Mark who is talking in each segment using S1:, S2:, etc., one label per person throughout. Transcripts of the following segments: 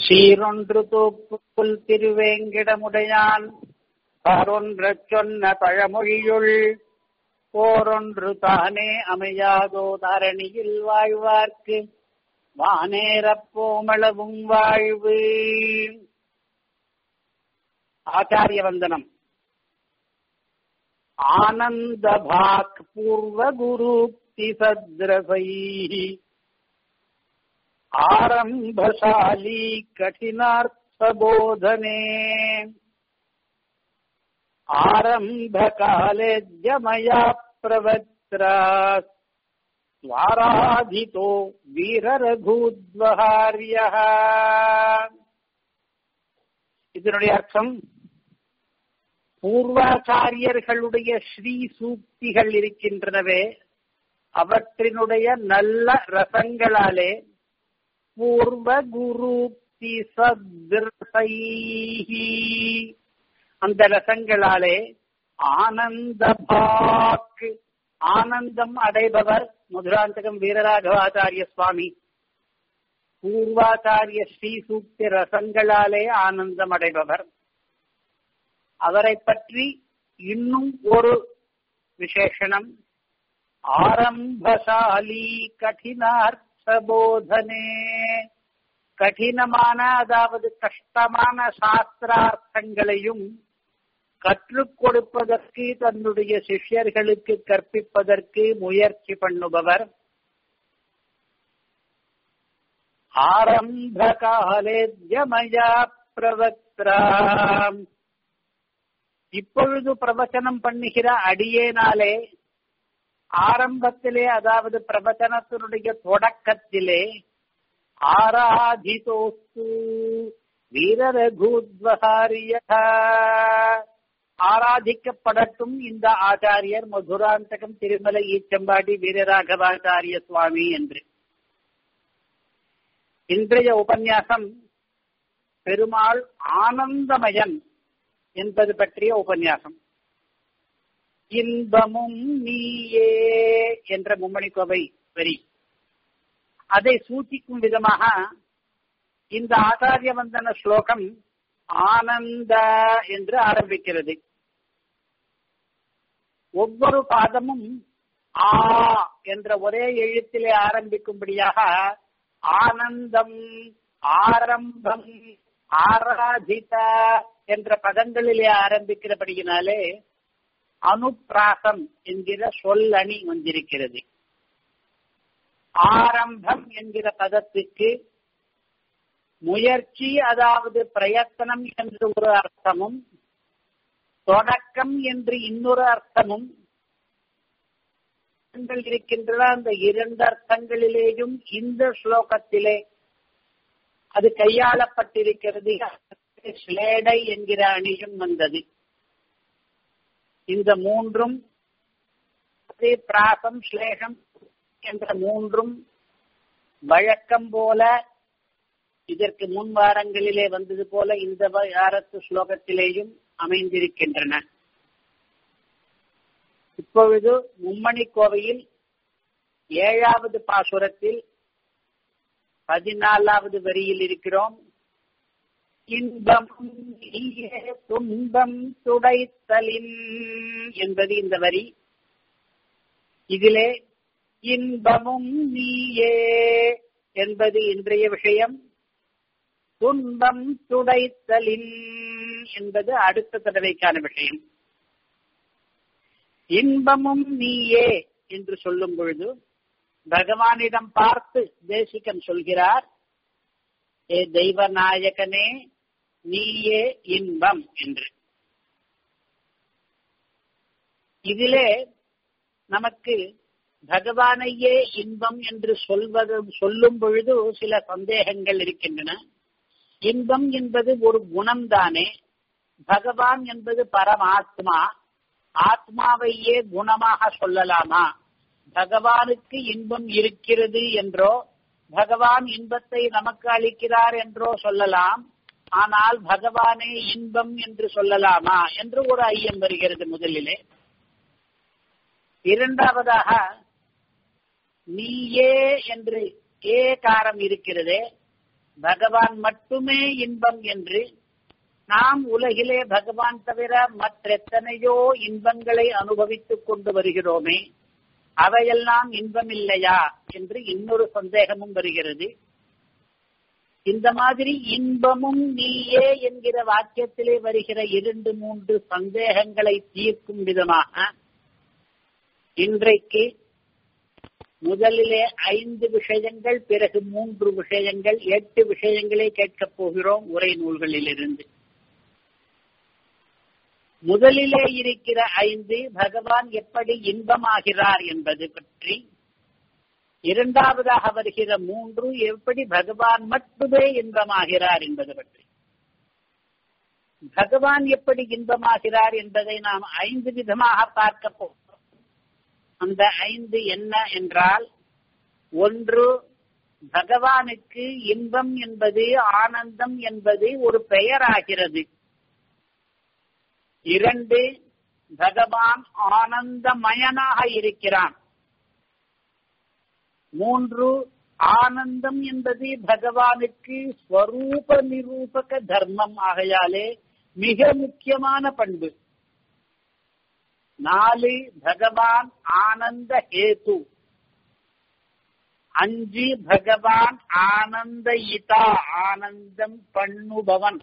S1: சீரொன்று தூப்புல் திருவேங்கிடமுடையான் பாரொன்றச் சொன்ன பழமொழியுள் போரொன்று தானே அமையாதோ தரணியில் வாழ்வார்க்கு வானேரப் போமளவும் வாழ்வு ஆச்சாரிய வந்தனம் ஆனந்த பாக் பூர்வ குருக்தி சத்ரசை ஆரம்பசாலி கఠినార్థபோதனே आरम्भकाले मया प्रवक्त्रा स्वाराधितो வீரரகூத்வஹாரியः இதனுடைய அர்த்தம் பூர்வாச்சாரியர்களுடைய ஸ்ரீ சூக்திகள் இருக்கின்றனவே அவற்றினுடைய நல்ல ரசங்களாலே பூர்வ குருப்தி சத்ருசைஹி அந்த ரசங்களாலே ஆனந்த பாக் ஆனந்தம் அடைபவர் மதுராந்தகம் வீரராகவாச்சாரிய சுவாமி பூர்வாச்சாரிய ஸ்ரீ சூக்தி ரசங்களாலே ஆனந்தம் அடைபவர் அவரை பற்றி இன்னும் ஒரு விசேஷனம் ஆரம்பசாலி கഠினார்த்த போதனே கடினமான அதாவது கஷ்டமான சாஸ்திரார்த்தங்களையும் கற்றுக் கொடுப்பதற்கு தன்னுடைய சிஷ்யர்களுக்கு கற்பிப்பதற்கு முயற்சி பண்ணுபவர் ஆரம்ப காலேத்யமயா பிரவக்திராம் இப்பொழுது பிரவச்சனம் பண்ணுகிற அடியேனாலே ஆரம்பத்திலே அதாவது பிரவச்சனத்தினுடைய தொடக்கத்திலே ஆராதிதோஸ்து வீரரகூத்வஹாரிய ஆராதிக்கப்படட்டும் இந்த ஆச்சாரியர் மதுராந்தகம் திருமலை ஈச்சம்பாடி வீரராகவாச்சாரிய சுவாமி என்று இன்றைய உபன்யாசம் பெருமாள் ஆனந்தமயன் என்பது பற்றிய உபன்யாசம் இன்பமும் நீயே என்ற மும்மணி கோவை வரி அதை சூச்சிக்கும் விதமாக இந்த ஆச்சாரிய வந்தன ஸ்லோகம் ஆனந்த என்று ஆரம்பிக்கிறது ஒவ்வொரு பாதமும் ஆ என்ற ஒரே எழுத்திலே ஆரம்பிக்கும்படியாக ஆனந்தம் ஆரம்பம் ஆராதித என்ற பதங்களிலே ஆரம்பிக்கிறபடியினாலே அனுப்பிராசம் என்கிற சொல்லணி வந்திருக்கிறது ஆரம்பம் என்கிற பதத்துக்கு முயற்சி அதாவது பிரயத்தனம் என்று ஒரு அர்த்தமும் தொடக்கம் என்று இன்னொரு அர்த்தமும் இருக்கின்றன அந்த இரண்டு அர்த்தங்களிலேயும் இந்த ஸ்லோகத்திலே அது கையாளப்பட்டிருக்கிறது ஸ்லேடை என்கிற அணியும் வந்தது இந்த மூன்றும் பிராசம் ஸ்லேஷம் என்ற மூன்றும் வழக்கம் போல இதற்கு முன் வாரங்களிலே வந்தது போல இந்த வாரத்து ஸ்லோகத்திலேயும் அமைந்திருக்கின்றன இப்பொழுது மும்மணி கோவையில் ஏழாவது பாசுரத்தில் பதினாலாவது வரியில் இருக்கிறோம் இன்பம் துன்பம் துடைத்தலின் என்பது இந்த வரி இதிலே இன்பமும் நீயே என்பது இன்றைய விஷயம் துன்பம் துடைத்தலின் என்பது அடுத்த தடவைக்கான விஷயம் இன்பமும் நீயே என்று சொல்லும் பொழுது பகவானிடம் பார்த்து தேசிகன் சொல்கிறார் ஏ தெய்வநாயகனே நீயே இன்பம் என்று இதிலே நமக்கு பகவானையே இன்பம் என்று சொல்வது சொல்லும் பொழுது சில சந்தேகங்கள் இருக்கின்றன இன்பம் என்பது ஒரு குணம்தானே பகவான் என்பது பரமாத்மா ஆத்மாவையே குணமாக சொல்லலாமா பகவானுக்கு இன்பம் இருக்கிறது என்றோ பகவான் இன்பத்தை நமக்கு அளிக்கிறார் என்றோ சொல்லலாம் ஆனால் பகவானே இன்பம் என்று சொல்லலாமா என்று ஒரு ஐயம் வருகிறது முதலிலே இரண்டாவதாக நீயே என்று ஏ காரம் இருக்கிறதே பகவான் மட்டுமே இன்பம் என்று நாம் உலகிலே பகவான் தவிர மற்றெத்தனையோ இன்பங்களை அனுபவித்துக் கொண்டு வருகிறோமே அவையெல்லாம் இன்பம் இல்லையா என்று இன்னொரு சந்தேகமும் வருகிறது இந்த மாதிரி இன்பமும் நீயே என்கிற வாக்கியத்திலே வருகிற இரண்டு மூன்று சந்தேகங்களை தீர்க்கும் விதமாக இன்றைக்கு முதலிலே ஐந்து விஷயங்கள் பிறகு மூன்று விஷயங்கள் எட்டு விஷயங்களை கேட்கப் போகிறோம் உரை நூல்களிலிருந்து முதலிலே இருக்கிற ஐந்து பகவான் எப்படி இன்பமாகிறார் என்பது பற்றி இரண்டாவதாக வருகிற மூன்று எப்படி பகவான் மட்டுமே இன்பமாகிறார் என்பது பற்றி பகவான் எப்படி இன்பமாகிறார் என்பதை நாம் ஐந்து விதமாக பார்க்க போகிறோம் அந்த ஐந்து என்ன என்றால் ஒன்று பகவானுக்கு இன்பம் என்பது ஆனந்தம் என்பது ஒரு பெயராகிறது இரண்டு பகவான் ஆனந்தமயனாக இருக்கிறான் மூன்று ஆனந்தம் என்பது பகவானுக்கு ஸ்வரூப நிரூபக தர்மம் ஆகையாலே மிக முக்கியமான பண்பு நாலு பகவான் ஆனந்த ஹேது அஞ்சு பகவான் ஆனந்த இதா ஆனந்தம் பண்ணுபவன்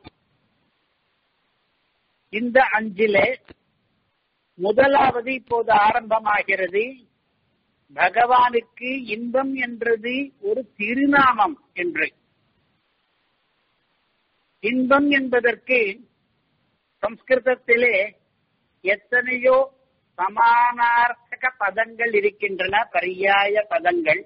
S1: இந்த அஞ்சிலே முதலாவது இப்போது ஆரம்பமாகிறது பகவானுக்கு இன்பம் என்றது ஒரு திருநாமம் என்று இன்பம் என்பதற்கு சம்ஸ்கிருதத்திலே எத்தனையோ சமானார்த்தக பதங்கள் இருக்கின்றன பரியாய பதங்கள்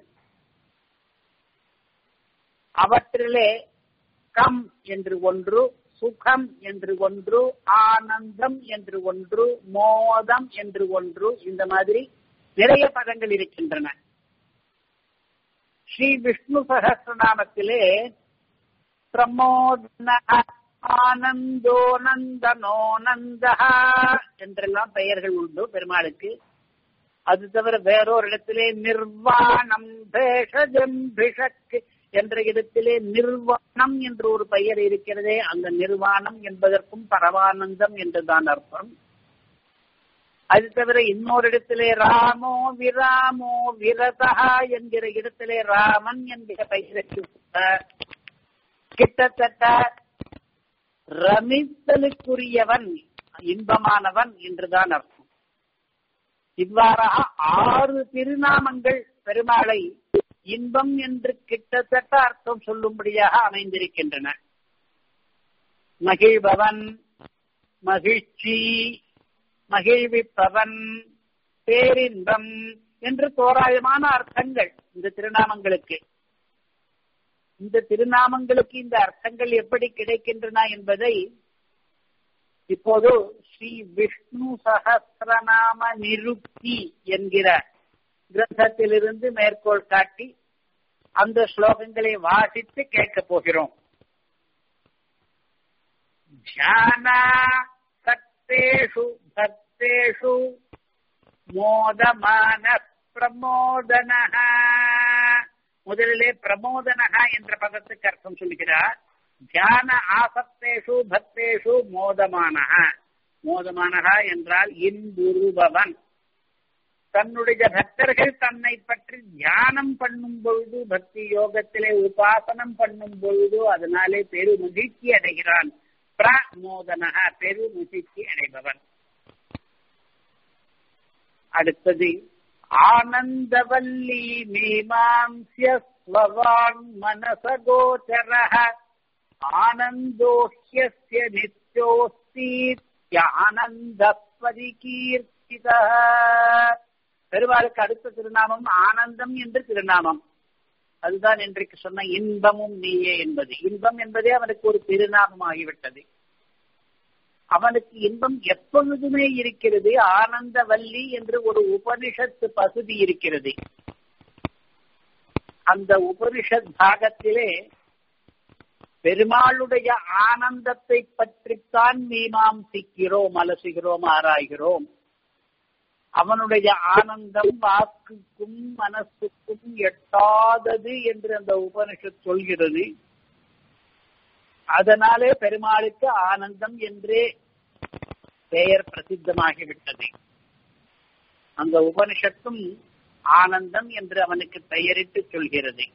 S1: அவற்றிலே கம் என்று ஒன்று சுகம் என்று ஒன்று ஆனந்தம் என்று ஒன்று மோதம் என்று ஒன்று இந்த மாதிரி நிறைய பதங்கள் இருக்கின்றன ஸ்ரீ விஷ்ணு சகசிரநாமத்திலே பிரமோதன ஆனந்தோ நந்தனோ நந்தஹா என்றெல்லாம் பெயர்கள் உண்டு பெருமாளுக்கு அது தவிர வேறொரு இடத்திலே நிர்வாணம் பேஷஜம் பிஷக்கு என்ற இடத்திலே நிர்வாணம் என்று ஒரு பெயர் இருக்கிறதே அந்த நிர்வாணம் என்பதற்கும் பரமானந்தம் என்றுதான் அர்த்தம் அது தவிர இன்னொரு இடத்திலே ராமோ விராமோ விரதா என்கிற இடத்திலே ராமன் என்கிற பெயருக்கு கிட்டத்தட்ட ரமித்தலுக்குரியவன் இன்பமானவன் என்றுதான் அர்த்தம் இவ்வாறாக ஆறு திருநாமங்கள் பெருமாளை இன்பம் என்று கிட்டத்தட்ட அர்த்தம் சொல்லும்படியாக அமைந்திருக்கின்றன மகிழ்பவன் மகிழ்ச்சி மகிழ்விப்பவன் பேரின்பம் என்று தோராயமான அர்த்தங்கள் இந்த திருநாமங்களுக்கு இந்த திருநாமங்களுக்கு இந்த அர்த்தங்கள் எப்படி கிடைக்கின்றன என்பதை இப்போது ஸ்ரீ விஷ்ணு சகசிரநாம நிருப்தி என்கிற கிரந்தத்திலிருந்து மேற்கோள் காட்டி அந்த ஸ்லோகங்களை வாசித்து கேட்கப் போகிறோம் தியான சக்தேஷு பக்தேஷு மோதமான பிரமோதன முதலிலே பிரமோதனஹா என்ற பதத்துக்கு அர்த்தம் சொல்லுகிறார் தியான ஆசக்தேஷு பக்தேஷு மோதமானஹா மோதமானஹா என்றால் இன்புருபவன் தன்னுடைய பக்தர்கள் தன்னை பற்றி தியானம் பண்ணும் பொழுது பக்தி யோகத்திலே உபாசனம் பண்ணும் பொழுது அதனாலே பெரு மகிழ்ச்சி அடைகிறான் பிரமோதனக பெரு மகிழ்ச்சி அடைபவன் அடுத்தது ஆனந்தவல்லி மீமாம்சிய ஸ்வவான் மனசகோச்சர ஆனந்தோஹ்யஸ்ய நித்யோஸ்தீத்ய ஆனந்த பரிகீர்த்தித பெருமாளுக்கு அடுத்த திருநாமம் ஆனந்தம் என்று திருநாமம் அதுதான் இன்றைக்கு சொன்ன இன்பமும் நீயே என்பது இன்பம் என்பதே அவனுக்கு ஒரு திருநாமம் ஆகிவிட்டது அவனுக்கு இன்பம் எப்பொழுதுமே இருக்கிறது ஆனந்தவல்லி என்று ஒரு உபனிஷத்து பகுதி இருக்கிறது அந்த உபனிஷத் பாகத்திலே பெருமாளுடைய ஆனந்தத்தை பற்றித்தான் மீமாம்சிக்கிறோம் அலசுகிறோம் ஆராய்கிறோம் அவனுடைய ஆனந்தம் வாக்குக்கும் மனசுக்கும் எட்டாதது என்று அந்த உபனிஷத் சொல்கிறது அதனாலே பெருமாளுக்கு ஆனந்தம் என்றே பெயர் பிரசித்தமாகிவிட்டது அந்த உபனிஷத்தும் ஆனந்தம் என்று அவனுக்கு பெயரிட்டு சொல்கிறது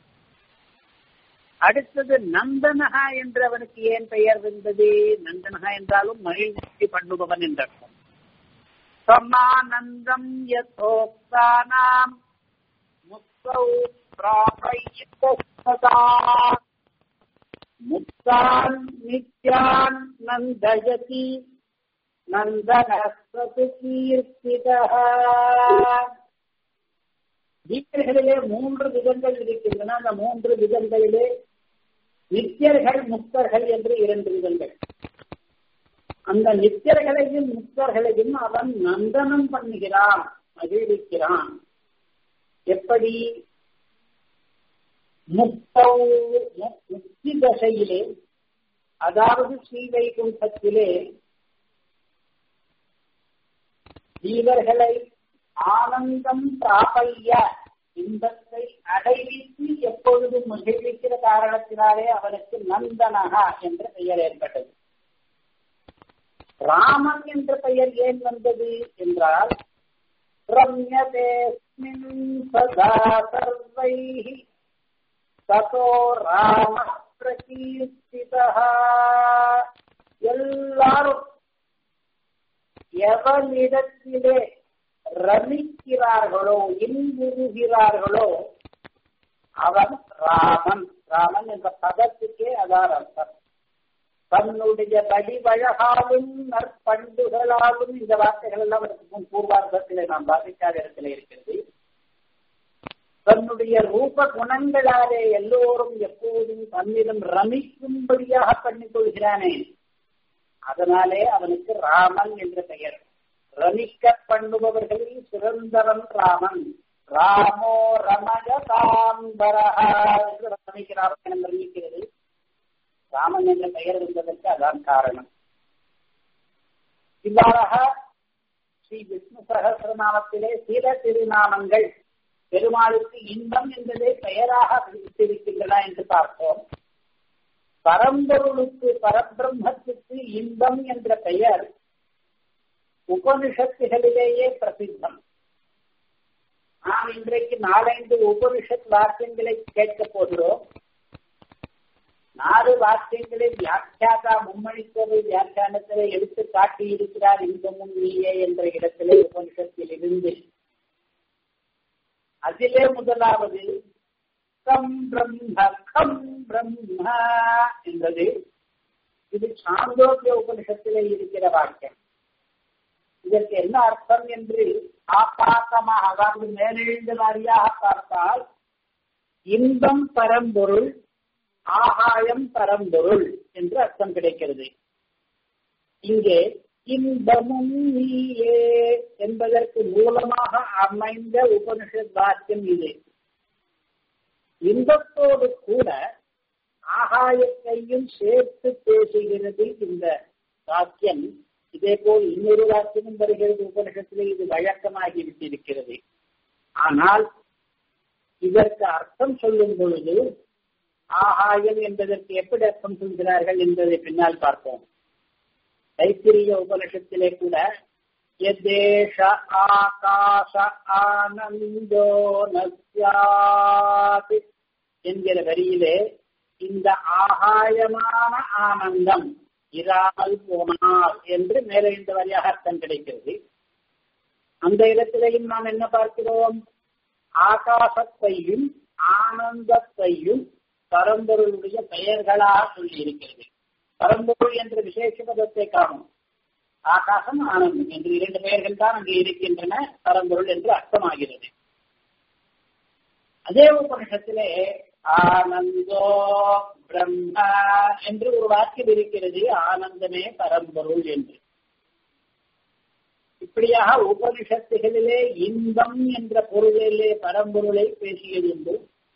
S1: அடுத்தது நந்தனகா என்று அவனுக்கு ஏன் பெயர் வந்தது நந்தனகா என்றாலும் மகிழ்ச்சி பண்ணுபவன் என்ற அர்த்தம் சமானந்தம் யதோக்தானாம் முக்தௌ பிராபயதா முக்தான் நித்யான் நந்தயதி நந்தனஸ்வது கீர்த்திதः கீதைகளிலே மூன்று விதங்கள் இருக்கின்றன அந்த மூன்று விதங்களிலே நித்தியர்கள் முக்தர்கள் என்று இரண்டு விதங்கள் அந்த நித்தியர்களையும் முக்தர்களையும் அவன் நந்தனம் பண்ணுகிறான் மகிழ்விக்கிறான் எப்படி முக்தௌ முக்தி தசையிலே அதாவது ஸ்ரீவைகுண்டத்திலே ஜீவர்களை ஆனந்தம் பிராபைய இன்பத்தை அடைவித்து எப்பொழுதும் மகிழ்விக்கிற காரணத்தினாலே அவனுக்கு நந்தனகா என்ற பெயர் ஏற்பட்டது ராமன் என்ற பெயர் ஏன் வந்தது என்றால் ரம்யதேஸ்மின் சதா சர்வைஹி ததோ ராம பிரகீர்த்திதா எல்லாரும் எவனிடத்திலே ரமிக்கிறார்களோ இன்புறுகிறார்களோ அவன் ராமன் ராமன் என்ற பதத்துக்கே அதான் அர்த்தம் தன்னுடைய வடிவழகாலும் நற்பண்புகளாலும் இந்த வார்த்தைகள் எல்லாம் இருக்கும் பூர்வார்த்தத்திலே நாம் பாதிக்காத இடத்துல இருக்கிறது தன்னுடைய ரூப குணங்களாலே எல்லோரும் எப்போதும் தன்னிடம் ரமிக்கும்படியாக பண்ணிக் கொள்கிறானே அதனாலே அவனுக்கு ராமன் என்ற பெயர் ரமிக்க பண்ணுபவர்களில் சிறந்தவன் ராமன் ராமோ ரமஜ தாம்பரஹா என்று ரமிக்கிறார் ரமிக்கிறது ராமன் என்ற பெயர் வந்ததற்கு அதான் காரணம் இவ்வாறாக ஸ்ரீ விஷ்ணு சகசிரநாமத்திலே சில திருநாமங்கள் பெருமாளுக்கு இன்பம் என்பதே பெயராக விதித்திருக்கின்றன என்று பார்த்தோம் பரம்பொருளுக்கு பரபிரம்மத்துக்கு இன்பம் என்ற பெயர் உபனிஷத்துகளிலேயே பிரசித்தம் நாம் இன்றைக்கு நாலைந்து உபனிஷத் வாக்கியங்களை கேட்கப் போகிறோம் நாலு வாக்கியங்களை வியாக்கியாதா மும்மணிக்கோவை வியாக்கியானத்திலே எடுத்து காட்டி இருக்கிறார் இன்பமும் நீயே என்ற இடத்திலே உபனிஷத்தில் இருந்து அதிலே முதலாவது கம் பிரம்ம கம் பிரம்ம என்பது இது சாந்தோக்கிய உபனிஷத்திலே இருக்கிற வாக்கியம் இதற்கு என்ன அர்த்தம் என்று ஆபாசமாக அதாவது மேலெழுந்த வாரியாக பார்த்தால் இன்பம் பரம்பொருள் ஆகாயம் பரம்பொருள் என்று அர்த்தம் கிடைக்கிறது இங்கே இன்பமும் நீயே என்பதற்கு மூலமாக அமைந்த உபனிஷத் வாக்கியம் இது இன்பத்தோடு கூட ஆகாயத்தையும் சேர்த்து பேசுகிறது இந்த வாக்கியம் இதே போல் இன்னொரு வாக்கியமும் வருகிறது உபனிஷத்திலே இது வழக்கமாகி விட்டிருக்கிறது ஆனால் இதற்கு அர்த்தம் சொல்லும் பொழுது ஆகாயம் என்பதற்கு எப்படி அர்த்தம் சொல்கிறார்கள் என்பதை பின்னால் பார்ப்போம் தைத்திரிய உபனிஷத்திலே கூட எதேஷ ஆகாச ஆனந்தோ நஸ்யாத் என்கிற வரியிலே இந்த ஆகாயமான ஆனந்தம் இராமல் போனால் என்று மேலே இந்த வரியாக அர்த்தம் கிடைக்கிறது அந்த இடத்திலேயும் நாம் என்ன பார்க்கிறோம் ஆகாசத்தையும் ஆனந்தத்தையும் பரம்பொருளுடைய பெயர்களாக சொல்லி இருக்கிறது பரம்பொருள் என்ற விசேஷ பதத்தை காணும் ஆகாசம் ஆனந்தம் என்று இரண்டு பெயர்கள் தான் அங்கு இருக்கின்றன பரம்பொருள் என்று அர்த்தமாகிறது அதே உபனிஷத்திலே ஆனந்தோ பிரம்ம என்று ஒரு வாக்கியம் இருக்கிறது ஆனந்தமே பரம்பொருள் என்று இப்படியாக உபனிஷத்துகளிலே இன்பம் என்ற பொருளிலே பரம்பொருளை பேசியதுண்டு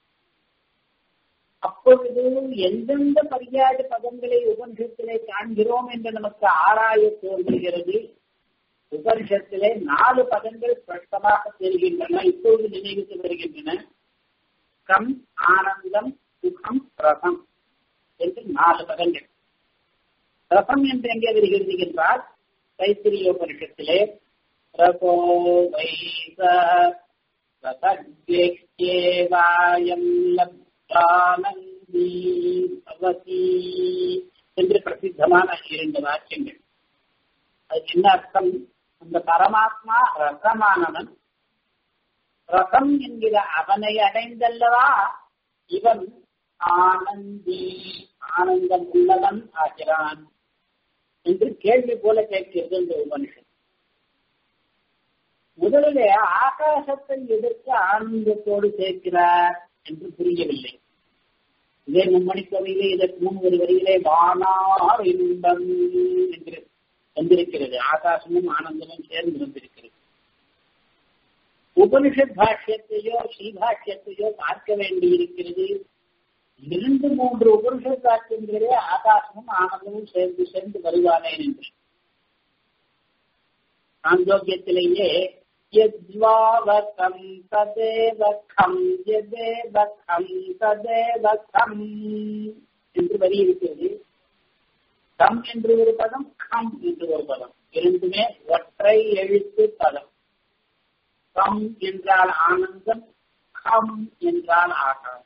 S1: அப்பொழுது எந்தெந்த பரியாத பதங்களை உபனிஷத்திலே காண்கிறோம் என்று நமக்கு ஆராய தோன்றுகிறது உபனிஷத்திலே நாலு பதங்கள் ஸ்பஷ்டமாக தெரிகின்றன இப்பொழுது நினைவுக்கு வருகின்றன கம் ஆனந்தம் சுகம் ரசம் என்று நாலு பதங்கள் ரசம் என்று எங்கே வருகிறது என்றால் தைத்திரியோபனிஷத்திலே ரசோ வைச ரசத்யேவாயம் லப்தானந்தி பவதி என்று பிரசித்தமான இரண்டு வாக்கியங்கள் அதுக்கு என்ன அர்த்தம் அந்த பரமாத்மா ரசமானவன் ரசம் என்கிற அவனை அடைந்தல்லவா இவன் ஆனந்தி ஆனந்தம் உள்ளவன் ஆகிறான் என்று கேள்வி போல கேட்கிறது இந்த உபனிஷன் முதலிலே ஆகாசத்தை எதிர்த்து ஆனந்தத்தோடு சேர்க்கிறார் என்று புரியவில்லை இதே மும்மணி கவியிலே இதற்கு முன் ஒரு வரியிலே வானார் இன்பம் என்று வந்திருக்கிறது ஆகாசமும் ஆனந்தமும் சேர்ந்து வந்திருக்கிறது உபனிஷத் பாஷ்யத்தையோ ஸ்ரீபாஷ்யத்தையோ பார்க்க வேண்டியிருக்கிறது இரண்டு மூன்று உபனிஷத் வாக்கியங்களே ஆகாசமும் ஆனந்தமும் சேர்ந்து சேர்ந்து வருவானேன் என்று சாந்தோக்கியத்திலேயே யத்வாவகம் ததேவகம் யதேவகம் ததேவகம் என்று வரி இருக்கிறது கம் என்று ஒரு பதம் கம் என்று ஒரு பதம் இரண்டுமே ஒற்றை எழுத்து பதம் கம் என்றால் ஆனந்தம் கம் என்றால் ஆகாரம்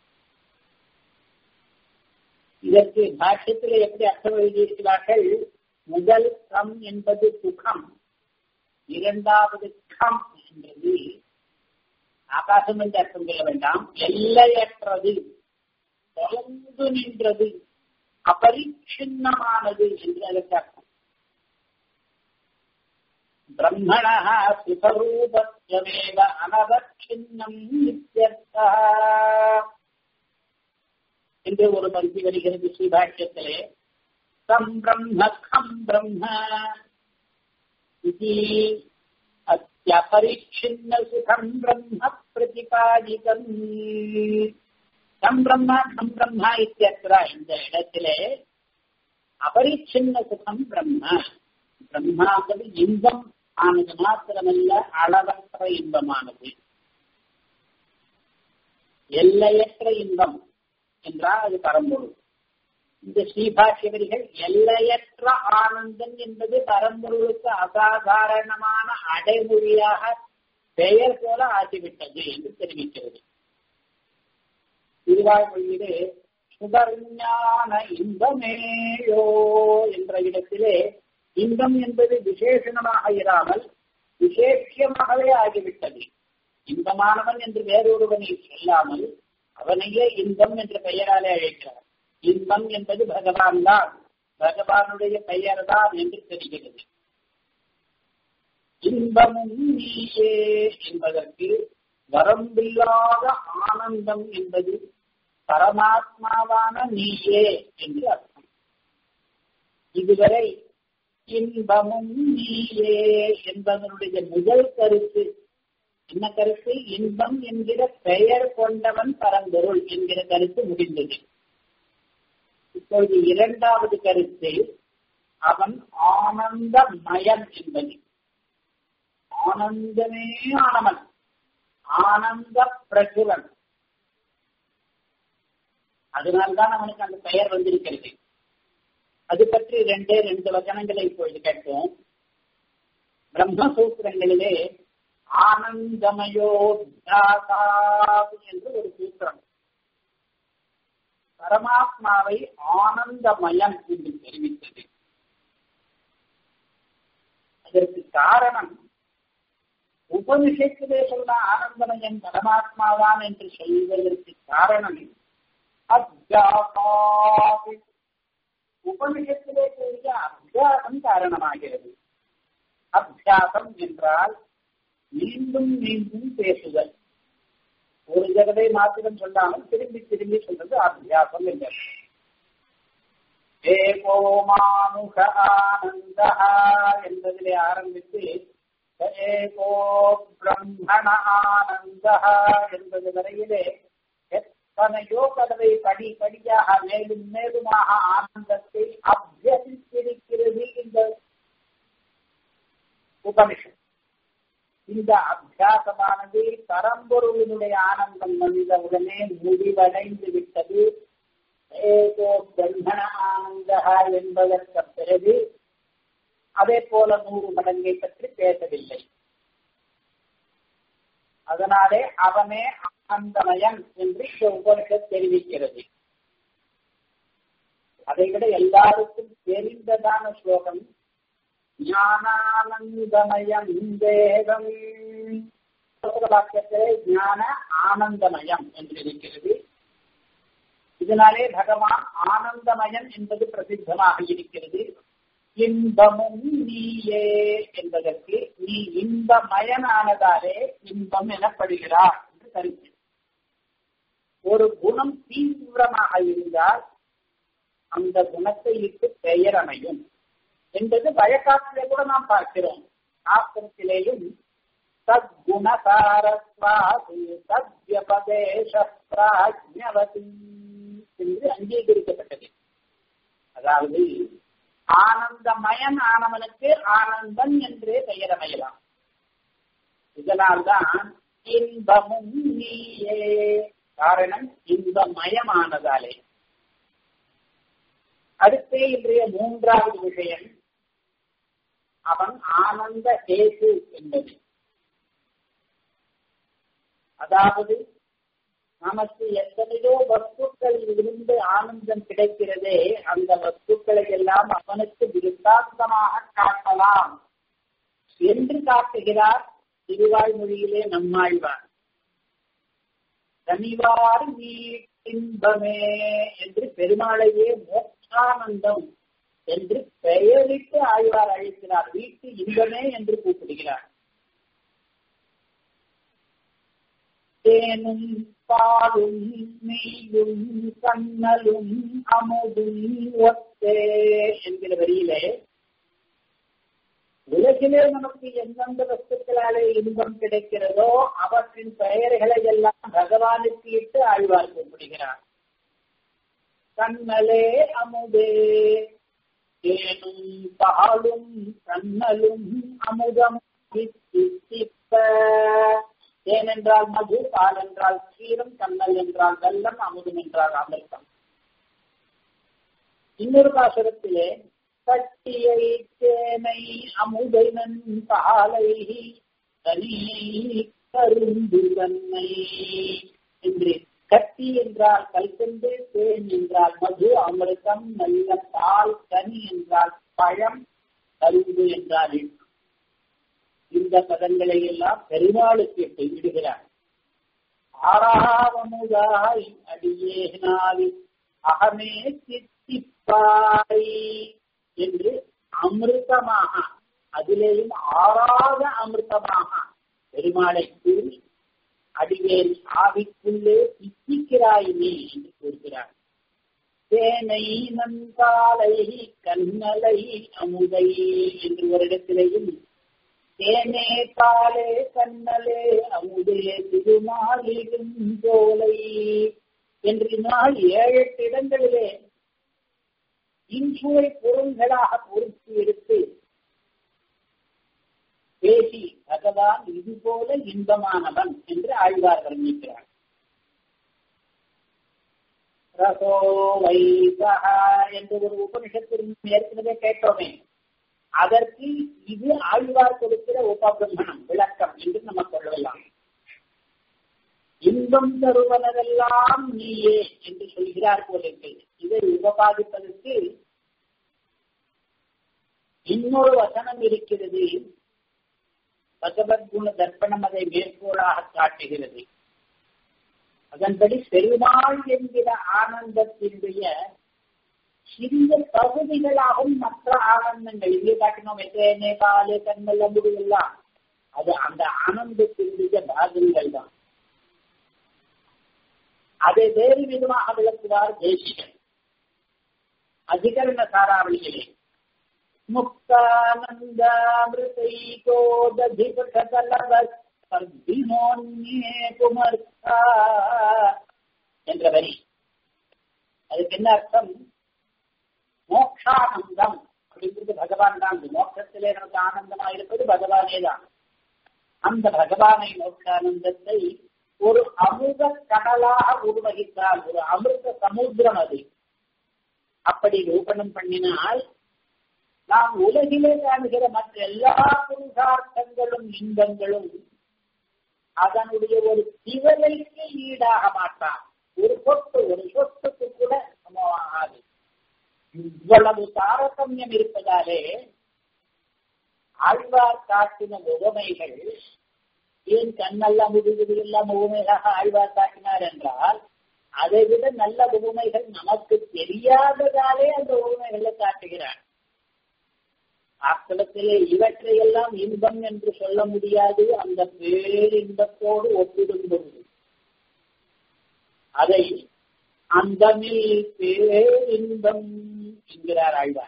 S1: இதற்கு பாஷ்யத்தில் எப்படி அர்த்தம் எழுதியிருக்கிறார்கள் முதல் கம் என்பது சுகம் இரண்டாவது கம் என்பது ஆகாசம் என்று அர்த்தம் சொல்ல வேண்டாம் எல்லையற்றது தொடர்ந்து நின்றது அபரிச்சின்னமானது என்று அதற்கு அர்த்தம் பிரம்மண சுதரூபத்வமேவ அனவச்சின்னம் நித்யர்த்தா என்று ஒரு பகுதி வருகிறது ஸ்ரீபாஷ்யத்திலே தம் பிரம்ம கம் பிரம்ம இது அத்தியபரிச்சின்ன சுகம் பிரம்ம பிரதிபாதிதம் தம் பிரம்மா கம் பிரம்மா இத்தியத்திர இந்த இடத்திலே அபரிச்சின்ன சுகம் பிரம்ம பிரம்மாவது இன்பம் ஆனது மாத்திரமல்ல அளவற்ற இன்பமானது எல்லையற்ற இன்பம் என்றால் அது பரம்பொருள் இந்த ஸ்ரீபாஷ்யவரிகள் எல்லையற்ற ஆனந்தம் என்பது பரம்பொருளுக்கு அசாதாரணமான அடைமொழியாக பெயர் போல ஆகிவிட்டது என்று தெரிவிக்கிறது திருவாய்மொழியிலே சுதர்ஞான இன்பமேயோ என்ற இடத்திலே இன்பம் என்பது விசேஷணமாக இராமல் விசேஷமாகவே ஆகிவிட்டது இன்பமானவன் என்று வேறொருவனை சொல்லாமல் அவனையே இன்பம் என்ற பெயராலே அழைக்கிறார் இன்பம் என்பது பகவான் தான் பகவானுடைய பெயர் தான் என்று தெரிகிறது இன்பமும் நீயே என்பதற்கு வரம்பில்லாத ஆனந்தம் என்பது பரமாத்மாவான நீயே என்று அர்த்தம் இதுவரை இன்பமும் நீயே என்பதனுடைய முதல் கருத்து என்ன கருத்து இன்பம் என்கிற பெயர் கொண்டவன் பரம்பொருள் என்கிற கருத்து முடிந்தது இப்பொழுது இரண்டாவது கருத்து அவன் ஆனந்தமயம் என்பது ஆனந்தமே ஆனவன் ஆனந்த பிரசுரன் அதனால்தான் அவனுக்கு அந்த பெயர் வந்திருக்கிறது அது பற்றி ரெண்டே ரெண்டு வசனங்களை இப்பொழுது கேட்போம் பிரம்மசூத்திரங்களிலே ஆனந்தமயோ என்று ஒரு சூத்திரம் பரமாத்மாவை ஆனந்தமயம் என்று தெரிவித்தது அதற்கு காரணம் உபனிஷத்திலே சொன்ன ஆனந்தமயம் பரமாத்மாவான் என்று சொல்வதற்கு காரணம் அத்தியாசாதி உபனிஷத்திலே கூறிய அத்தியாசம் காரணமாகிறது அத்தியாசம் என்றால் மீண்டும் மீண்டும் பேசுதல் ஒரு தடவை மாத்திரம் சொல்லாமல் திரும்பி திரும்பி சொல்றது அத்தியாசம் என்றது ஏகோ மானுஷ ஆனந்த என்பதிலே ஆரம்பித்து ஏகோ பிரம்மண ஆனந்த என்பது வரையிலே எத்தனையோ தடவை படி படியாக மேலும் மேலுமாக ஆனந்தத்தை அபியசித்திருக்கிறது இந்த உபனிஷத் இந்த அபியாசமானது பரம்பொருளினுடைய ஆனந்தம் வந்த உடனே முடிவடைந்து விட்டது ஏகோ பிரம்மண ஆனந்தா என்பதற்கு பிறகு அதே போல நூறு மடங்கை பற்றி பேசவில்லை அதனாலே அவனே ஆனந்தமயன் என்று இந்த உபனிஷத் தெரிவிக்கிறது அதை விட எல்லாருக்கும் தெரிந்ததான ஸ்லோகம் ஞானானந்தமயம் தேவம் வாக்கியத்திலே ஞான ஆனந்தமயம் என்று இருக்கிறது இதனாலே பகவான் ஆனந்தமயன் என்பது பிரசித்தமாக இருக்கிறது இன்பமும் நீயே என்பதற்கு நீ இன்பமயனானதாலே இன்பம் எனப்படுகிறார் என்று கருத்து ஒரு குணம் தீவிரமாக இருந்தால் அந்த குணத்தை இட்டு பெயர் அமையும் என்பது வழக்காற்றிலே கூட நாம் பார்க்கிறோம் ஆசிரத்திலேயும் சத்குணசாரஸ்வாது சத்யபதேச பிராஜ்ஞவதி என்று அங்கீகரிக்கப்பட்டது அதாவது ஆனந்தமயன் ஆனவனுக்கு ஆனந்தன் என்றே பெயர் அமையலாம் இதனால்தான் இன்பமும் நீயே காரணம் இன்பமயமானதாலே அடுத்தே இன்றைய மூன்றாவது விஷயம் அவன் ஆனந்த கேசு என்பது அதாவது நமக்கு எத்தனையோ வஸ்துக்களில் இருந்து ஆனந்தம் கிடைக்கிறதே அந்த வஸ்துக்களை எல்லாம் அவனுக்கு விருத்தாந்தமாக காட்டலாம் என்று காட்டுகிறார் திருவாய்மொழியிலே நம்மாழ்வார் தனிவார் நீ இன்பமே என்று பெருமாளையே மோட்சானந்தம் என்று பெயரிட்டு ஆழ்வார் அழைக்கிறார் வீட்டு இன்பமே என்று கூப்பிடுகிறார் தேனும் பாலும் நெய்யும் கண்ணலும் அமுதும் ஒத்தே என்கிற வரியிலே உலகிலே நமக்கு எந்தெந்த வஸ்துக்களாலே இன்பம் கிடைக்கிறதோ அவற்றின் பெயர்களை எல்லாம் பகவானுக்கு இட்டு ஆழ்வார் கூப்பிடுகிறார் கண்ணலே அமுதே தேனும் பாலும் கண்ணலும் அமுதம் தேன் என்றால் மது பால் என்றால் க்ஷீரம் கண்ணல் என்றால் வெள்ளம் அமுதம் என்றால் அமிர்தம் இன்னொரு பாசுரத்திலே கட்டியை தேனை அமுதைனன் பாலை தனியை கருந்து தன்னை என்று கட்டி என்றால் கல்கண்டு தேன் என்றால் மது அமிர்தம் நல்ல பால் கனி என்றால் பழம் கரும்பு என்றால் இந்த பதங்களை எல்லாம் பெருமாளுக்கு விடுகிறார் ஆறாவமுதாய் அடியேனாவி அகமே சித்திப்பாய் என்று அமிர்தமாக அதிலேயும் ஆறாத அமிர்தமாக பெருமாளை கூறி அடிவேல் ஆவிக்குள்ளே சித்திக்கிறாய் நீ என்று கூறுகிறார் தேனை நன்காலை கண்ணலை அமுதை என்று ஒரு இடத்திலேயும் தேனே பாலே கண்ணலே அமுதே திருமாலிடும் ஜோலை என்று நாள் ஏழு எட்டு இடங்களிலே இன்சுவை பொருள்களாக பொறுத்து எடுத்து பேசி பகவான் இது போல இன்பமானவன் என்று ஆழ்வார் வர்ணிக்கிறார் ரசோ வைசா என்று ஒரு உபனிஷத்தில் ஏற்கனவே கேட்டோமே அதற்கு இது ஆழ்வார் கொடுக்கிற உபபிரமணம் விளக்கம் என்று நம்ம சொல்லலாம் இன்பம் தருவனதெல்லாம் நீயே என்று சொல்கிறார் போல இதை உபபாதிப்பதற்கு இன்னொரு வசனம் இருக்கிறது பகவத்குண தர்ப்பணம் அதை மேற்கோளாக காட்டுகிறது அதன்படி பெருமாள் என்கிற ஆனந்தத்தினுடைய சிறிய பகுதிகளாகும் மற்ற ஆனந்தங்கள் இங்கே காட்டினோம் எத்தனை பாலு கண்கள் அம்புடு எல்லாம் அது அந்த ஆனந்தத்தினுடைய பாகங்கள் தான் அதை வேறு விதமாக விளக்குவார் தேசிகன் அதிகரண சாராவளிகளே முக்தானந்தாமிருதைகோததிபகலவர்மோன்யே என்ற வரி அதுக்கு என்ன அர்த்தம் மோக்ஷானந்தம் அப்படிங்கிறது பகவான் தான் மோட்சத்திலே நமக்கு ஆனந்தமா இருப்பது பகவானே தான் அந்த பகவானை மோட்சானந்தத்தை ஒரு அமிர்த கடலாக உருவகித்தால் ஒரு அமிர்த சமுத்திரம் அது அப்படி ரூபணம் பண்ணினால் நாம் உலகிலே காணுகிற மற்ற எல்லா புருஷார்த்தங்களும் இன்பங்களும் அதனுடைய ஒரு திவலைக்கு ஈடாக மாட்டான் ஒரு சொத்து ஒரு சொத்துக்கு கூட சமமாகாது இவ்வளவு தாரதமியம் இருப்பதாலே ஆழ்வார் காட்டின உவமைகள் ஏன் கண்ணெல்லாம் முடிவுகள் எல்லாம் உவமைகளாக ஆழ்வார் காட்டினார் என்றால் அதை விட நல்ல உவமைகள் நமக்கு தெரியாததாலே அந்த உவமைகளை காட்டுகிறார் ஆக்களத்திலே இவற்றையெல்லாம் இன்பம் என்று சொல்ல முடியாது அந்த பேரின்பத்தோடு ஒப்பிடும் பொழுது அதை அந்தமில் பேரின்பம் என்கிறார் ஆழ்வார்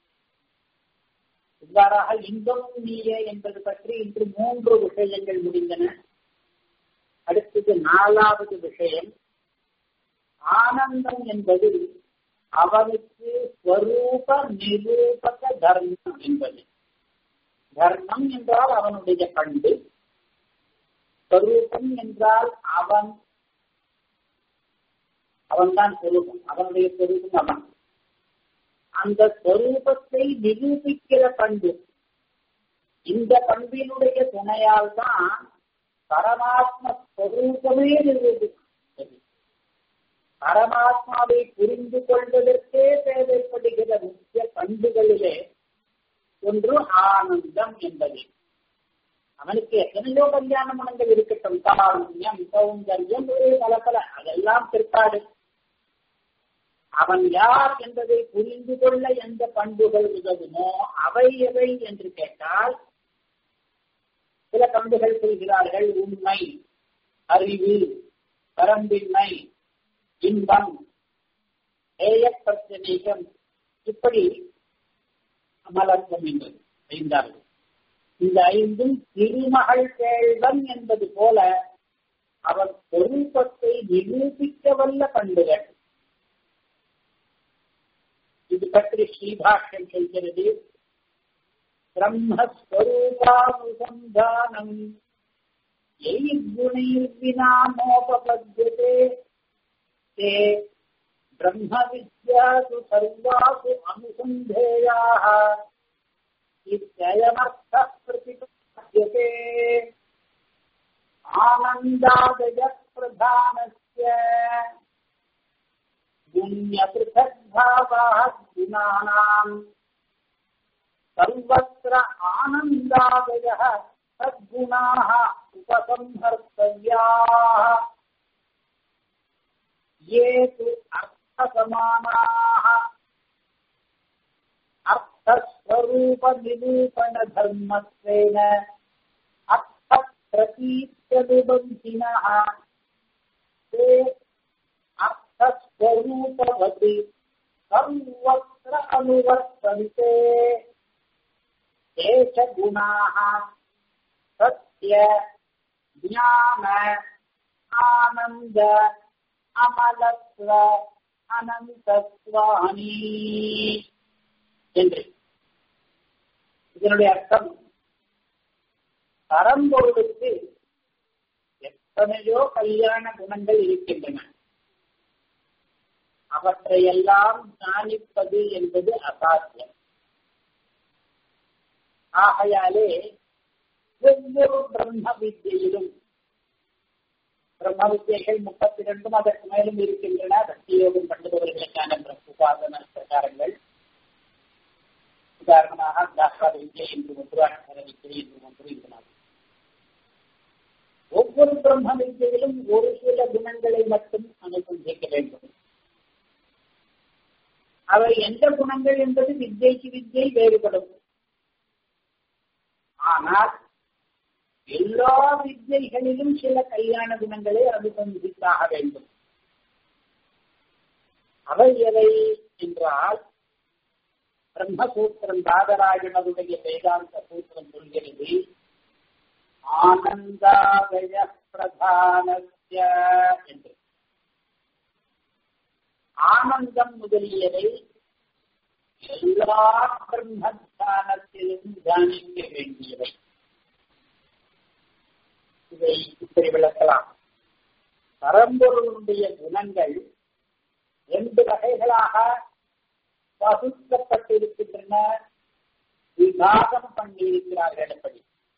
S1: இவ்வாறாக இன்பமும் நீயே என்பது பற்றி இன்று மூன்று விஷயங்கள் முடிந்தன அடுத்தது நாலாவது விஷயம் ஆனந்தம் என்பது அவனுக்கு ஸ்வரூப நிரூபக தர்மம் என்பது தர்மம் என்றால் அவனுடைய பண்பு ஸ்வரூபம் என்றால் அவன் அவன்தான் சொரூபம் அவனுடைய சொரூபம் அவன் அந்த சொரூபத்தை நிரூபிக்கிற பண்பு இந்த பண்பினுடைய துணையால் தான் பரமாத்ம ஸ்வரூபமே நிரூபிக்கும் பரமாத்மாவை புரிந்து கொள்வதற்கே தேவைப்படுகிற முக்கிய பண்புகளிலே ஒன்று ஆனந்தம் என்பது அவனுக்கு எத்தனையோ கல்யாண மனங்கள் இருக்கட்டும் தாருண்யம் சௌந்தர்யம் பல பல அதெல்லாம் பிற்பாடு அவன் யார் என்பதை புரிந்து கொள்ள எந்த பண்புகள் உதவுமோ அவை எவை என்று கேட்டால் சில பண்புகள் சொல்கிறார்கள் உண்மை அறிவு பரம்பின்மை இன்பம் ஏயப்பிரச்சனைகம் இப்படி அமலத்துவம் என்பது ஐந்தாவது இந்த ஐந்தும் திருமகள் கேள்வன் என்பது போல அவன் சொரூபத்தை நிரூபிக்க வல்ல பண்புகள் இது பற்றி ஸ்ரீபாஷ்யம் சொல்கிறது பிரம்மஸ்வரூபானுசந்தானம் எய்குணைர்வினாமோபபத்தியதே ते ब्रह्मविद्यासु सर्वासु अनुसन्धेयाः इत्ययमर्थः प्रतिपद्यते आनन्दादयप्रधानस्य गुण्यपृथग्भावाः गुणानाम् सर्वत्र आनन्दादयः सद्गुणाः उपसंहर्तव्याः ये तु अर्थसमानाः अर्थस्वरूपनिरूपणधर्मत्वेन अर्थप्रतीत्यनुबन्धिनः ते अर्थस्वरूपवति सर्वत्र अनुवर्तन्ते ते च गुणाः सत्य ज्ञान आनन्द அமலத்வ அனந்தத்வானி என்று இதனுடைய அர்த்தம் பரம்பொருளுக்கு எத்தனையோ கல்யாண குணங்கள் இருக்கின்றன அவற்றையெல்லாம் தியானிப்பது என்பது அசாத்தியம் ஆகையாலே ஒவ்வொரு பிரம்ம வித்தியிலும் பிரம்ம வித்தியைகள் முப்பத்தி ரெண்டும் அதற்கு மேலும் இருக்கின்றன பக்தி யோகம் பண்ணுபவர்களுக்கான உபாசன பிரகாரங்கள் உதாரணமாக தாசா வித்யை என்று ஒன்று அக்ஷர வித்யை என்று ஒன்று இருக்கிறார் ஒவ்வொரு பிரம்ம வித்தியிலும் ஒரு சில குணங்களை மட்டும் அனுசந்திக்க வேண்டும் அவை எந்த குணங்கள் என்பது வித்யைக்கு வித்யை வேறுபடும் ஆனால் எல்லா வித்யைகளிலும் சில கல்யாண குணங்களை அனுசந்தித்தாக வேண்டும் அவை எவை என்றால் பிரம்மசூத்திரம் தாதராஜனருடைய வேதாந்த சூத்திரம் சொல்கிறது ஆனந்தாவய பிரதானஸ்ய என்று ஆனந்தம் முதலியவை எல்லா பிரம்மத்தானத்திலும் தியானிக்க வேண்டியவை இதை இப்படி விளக்கலாம் பரம்பொருளுடைய குணங்கள் ரெண்டு வகைகளாக பகுக்கப்பட்டிருக்கின்றன விவாதம் பண்ணியிருக்கிறார்கள் எப்படி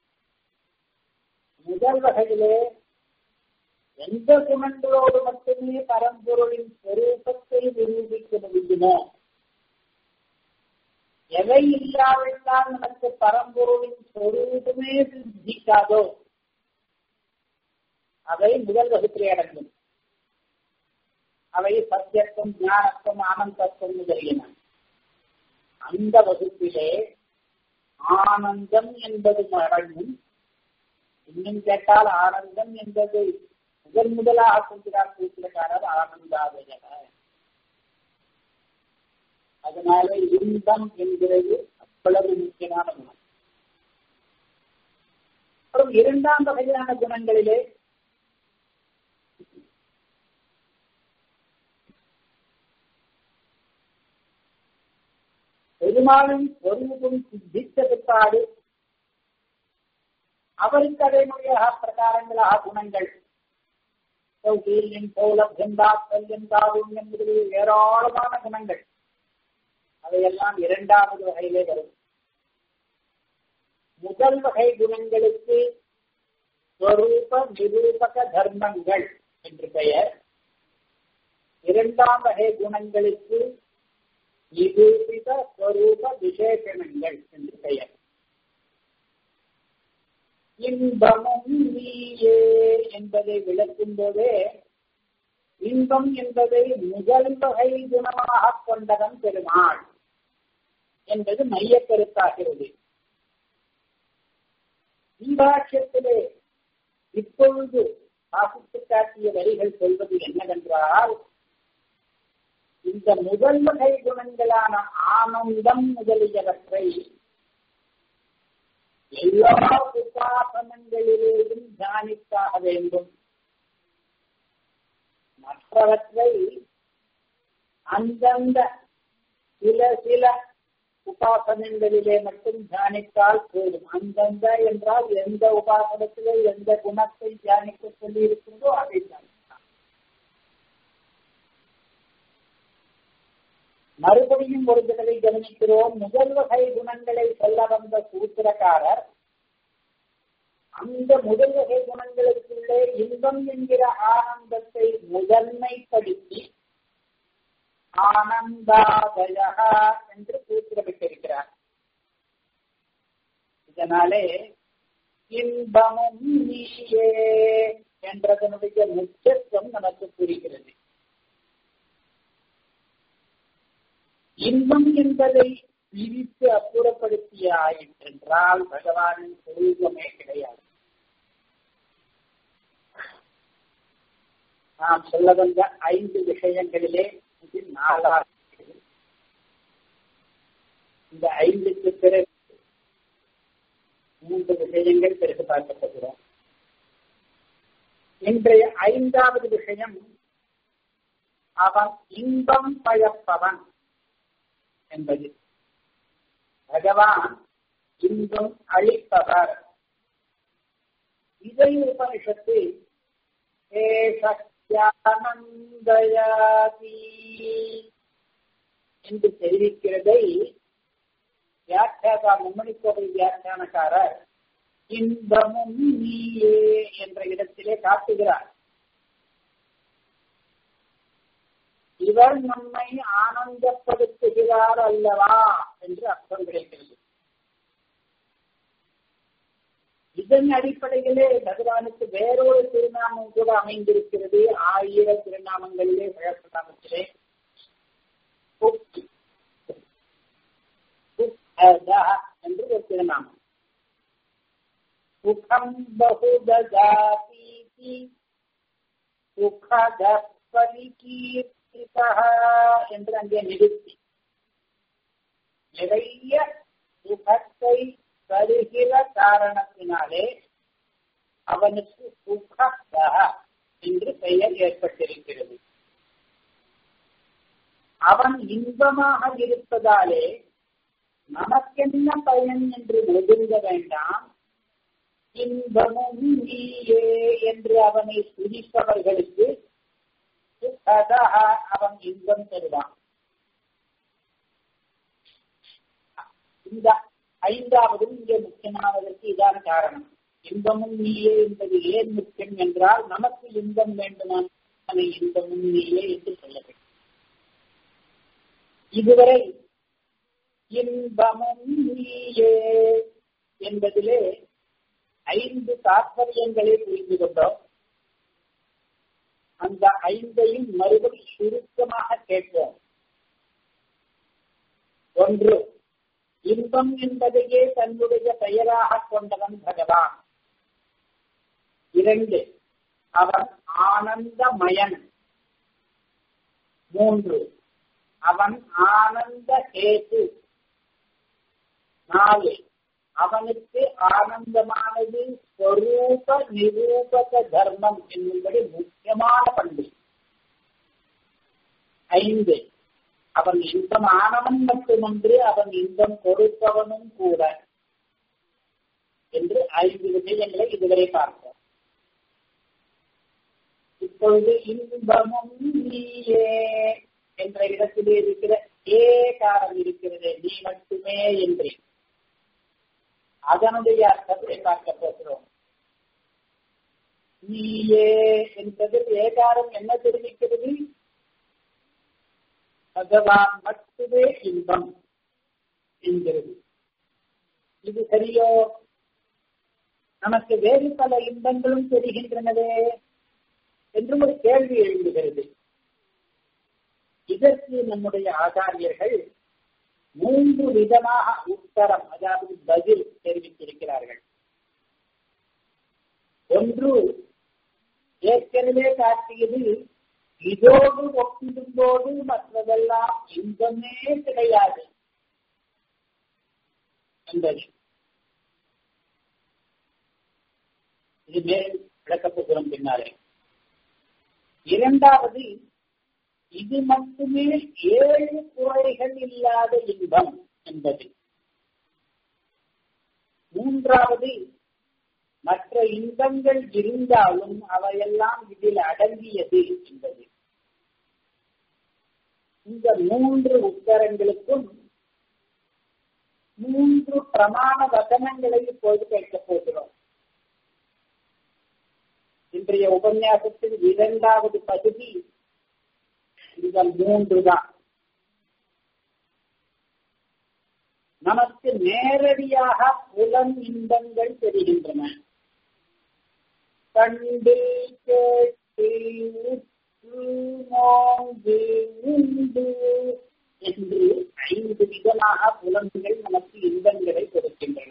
S1: முதல் வகையிலே எந்த குணங்களோடு மட்டுமே பரம்பொருளின் சொரூபத்தை நிரூபிக்க முடியுமோ எவை இல்லாவிட்டால் நமக்கு பரம்பொருளின் சொரூபமே சித்திக்காதோ அவை முதல் வகுப்பிலே அடங்கும் அவை சத்தியத்துவம் ஞானத்துவம் ஆனந்தத்துவம் முதலியன அந்த வகுப்பிலே ஆனந்தம் என்பது அடங்கும் இன்னும் கேட்டால் ஆனந்தம் என்பது முதல் முதலாக சொல்கிறார் சூத்திரக்காரர் ஆனந்தாவயக அதனால இன்பம் என்கிறது அவ்வளவு முக்கியமான குணம் அப்புறம் இரண்டாம் வகையான குணங்களிலே பெருமாளும் சொரூபம் சித்தித்த பிற்பாடு அவருக்கு அதனுடைய பிரகாரங்களாக குணங்கள் சௌகீரியம் சௌலபியம் தாத்பல்யம் தாவுண்யம் என்பது ஏராளமான குணங்கள் அவையெல்லாம் இரண்டாவது வகையிலே வரும் முதல் வகை குணங்களுக்கு ஸ்வரூப நிரூபக தர்மங்கள் என்று பெயர் இரண்டாம் வகை குணங்களுக்கு நிரூபித ஸ்வரூப விசேஷணங்கள் என்று பெயர் இன்பமும் நீயே என்பதை விளக்கும் போதே இன்பம் என்பதை முதல் வகை குணமாக கொண்டவன் பெருமாள் என்பது மைய கருத்தாகிறது இம்பாட்சியத்திலே இப்பொழுது வாசித்து காட்டிய வரிகள் சொல்வது என்னவென்றால் இந்த முதல் வகை குணங்களான ஆனந்தம் முதலியவற்றை எல்லா உபாசனங்களிலேயும் தியானித்தாக வேண்டும் மற்றவற்றை அந்தந்த சில சில உபாசனங்களிலே மட்டும் தியானித்தால் போதும் அந்தந்த என்றால் எந்த உபாசனத்திலே எந்த குணத்தை தியானிக்க சொல்லி இருக்கின்றோ அதை தியானித்தால் மறுபடியும் ஒரு தடவை கவனிக்கிறோம் முதல் வகை குணங்களை சொல்ல வந்த சூத்திரக்காரர் அந்த முதல் வகை குணங்களுக்குள்ளே இன்பம் என்கிற ஆனந்தத்தை முதன்மைப்படுத்தி ஆனந்தாதய என்று சூத்திரமிட்டிருக்கிறார் இதனாலே இன்பமும் நீயே என்றதனுடைய முக்கியத்துவம் நமக்கு புரிகிறது இன்பம் என்பதை பிரித்து அப்புறப்படுத்திய ஆயிற்றென்றால் பகவானின் சொரூபமே கிடையாது நாம் சொல்ல வந்த ஐந்து விஷயங்களிலே இது நாலாவது இந்த ஐந்துக்கு பிறகு மூன்று விஷயங்கள் பிறகு பார்க்கப்போகிறோம் இன்றைய ஐந்தாவது விஷயம் அவன் இன்பம் பயப்பவன் என்பது பகவான் இன்பம் அளிப்பவர் இதை உபனிஷத்து ஏசக்யானந்தயாதி என்று தெரிவிக்கிறதை வியாக்கியாதா மும்மணிக்கோவை வியாக்கியானக்காரர் இன்பமும் நீயே என்ற இடத்திலே காட்டுகிறார் இவர் நம்மை ஆனந்தப்படுத்துகிறார் அல்லவா என்று அர்த்தம் கிடைக்கிறது இதன் அடிப்படையிலே பகவானுக்கு வேறொரு திருநாமம் கூட அமைந்திருக்கிறது ஆயிர திருநாமங்களிலே விழப்படாமத்திலே என்று ஒரு திருநாமம் சுகம் பகுதீதி சுகதீர்த்திதா என்று அங்கே நிறுத்தி நிறைய சுகத்தை தருகிற காரணத்தினாலே அவனுக்கு சுகதா என்று பெயர் ஏற்பட்டிருக்கிறது அவன் இன்பமாக இருப்பதாலே நமக்கென்ன பயன் என்று ஒதுங்க வேண்டாம் இன்பமும் நீயே என்று அவனை துதிப்பவர்களுக்கு சுகதா அவன் இன்பம் தருவான் இந்த ஐந்தாவதும் இங்கே முக்கியமானதற்கு இதான காரணம் இன்பமும் நீயே என்பது ஏன் முக்கியம் என்றால் நமக்கு இன்பம் வேண்டுமான இன்பமும் நீயே என்று சொல்ல வேண்டும் இதுவரை இன்பமும் நீயே என்பதிலே ஐந்து தாற்பயங்களை புரிந்து கொண்டோம் அந்த ஐந்தையும் மறுபடி சுருக்கமாக கேட்போம் ஒன்று இன்பம் என்பதையே தன்னுடைய பெயராக கொண்டவன் பகவான் இரண்டு அவன் ஆனந்தமயன் மூன்று அவன் ஆனந்த கேது நாலு அவனுக்கு ஆனந்தமானது ஸ்வரூப நிரூபக தர்மம் என்னும்படி முக்கியமான பண்பு ஐந்து அவன் இன்பம் ஆனவன் மட்டுமன்று அவன் இன்பம் கொடுப்பவனும் கூட என்று ஐந்து விஷயங்களை இதுவரை பார்த்தோம் இப்பொழுது இன்பமும் நீயே என்ற இடத்திலே இருக்கிற ஏ காரம் இருக்கிறது நீ மட்டுமே என்று அதனுடைய அர்த்தத்தை பார்க்க போகிறோம் நீயே என்பது ஏகாரம் என்ன தெரிவிக்கிறது பகவான் மட்டுமே இன்பம் என்கிறது இது சரியோ நமக்கு வேறு பல இன்பங்களும் தெரிகின்றனவே என்று ஒரு கேள்வி எழுந்துகிறது இதற்கு நம்முடைய ஆச்சாரியர்கள் மூன்று விதமாக உத்தரம் அதாவது பதில் தெரிவித்திருக்கிறார்கள் ஒன்று ஏற்கனவே காட்டியது இதோடு ஒப்பிடும்போது மற்றதெல்லாம் இன்பமே கிடையாது என்பது இது மேல் விளக்கப்போகிறோம் பின்னாலே இரண்டாவது இது மட்டுமே ஏழு குறைகள் இல்லாத இன்பம் என்பது மூன்றாவது மற்ற இன்பங்கள் இருந்தாலும் அவையெல்லாம் இதில் அடங்கியது என்பது இந்த மூன்று உத்தரங்களுக்கும் மூன்று பிரமாண வசனங்களை இப்போது கேட்கப் போகிறோம் இன்றைய உபன்யாசத்தில் இரண்டாவது பகுதி இந்த மூன்று தான் நமக்கு நேரடியாக புலன் இன்பங்கள் தெரிகின்றன கண்டு கேட்டு உற்று நோங்கு உண்டு என்று ஐந்து விதமாக புலன்கள் நமக்கு இன்பங்களை கொடுக்கின்றன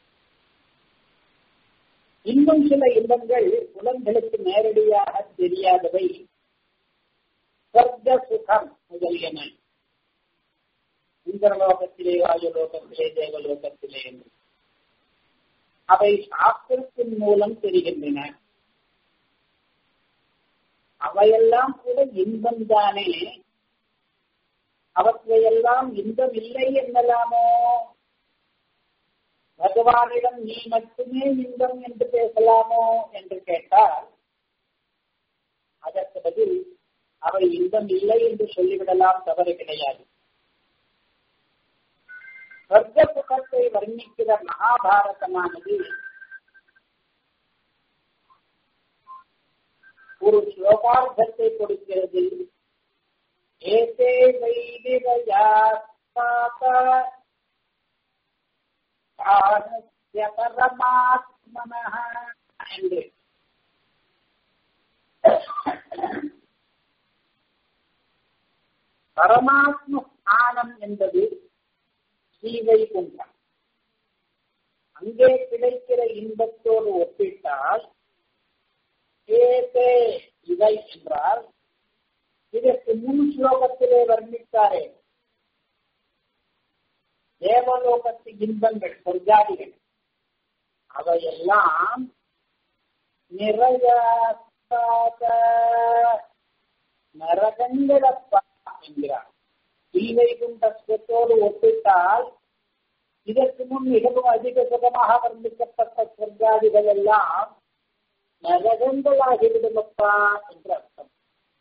S1: இன்னும் சில இன்பங்கள் புலன்களுக்கு நேரடியாக தெரியாதவை சொர்க்க சுகம் முதலியன இந்திரலோகத்திலே வாயுலோகத்திலே தேவலோகத்திலே என்று அவை சாஸ்திரத்தின் மூலம் தெரிகின்றன அவையெல்லாம் கூட இன்பம் தானே அவற்றையெல்லாம் இன்பம் இல்லை என்னலாமோ பகவானிடம் நீ மட்டுமே இன்பம் என்று பேசலாமோ என்று கேட்டால் அதற்கு பதில் அவை இன்பம் இல்லை என்று சொல்லிவிடலாம் தவறு கிடையாது சொர்க்க சுகத்தை வர்ணிக்கிற மகாபாரதமானது ஒரு ஸ்லோகார்த்தத்தை கொடுக்கிறது ஏதே பரமாத்மன என்று பரமாத்ம ஸ்தானம் என்பது ஸ்ரீவைகுண்டம் அங்கே கிடைக்கிற இன்பத்தோடு ஒப்பிட்டால் ஏதே இவை என்றால் இதற்கு முன் ஸ்லோகத்திலே வர்ணித்தாரே தேவலோகத்து இன்பங்கள் சொர்க்காதிகள் அவையெல்லாம் நிறைய நரகங்களப்பா என்கிறார் ஸ்ரீவைகுண்டத்தோடு ஒப்பிட்டால் இதற்கு முன் மிகவும் அதிக சுகமாக வர்ணிக்கப்பட்ட சொர்க்காதிகள் எல்லாம் நரகங்களாகிவிடுமப்பா என்று அர்த்தம்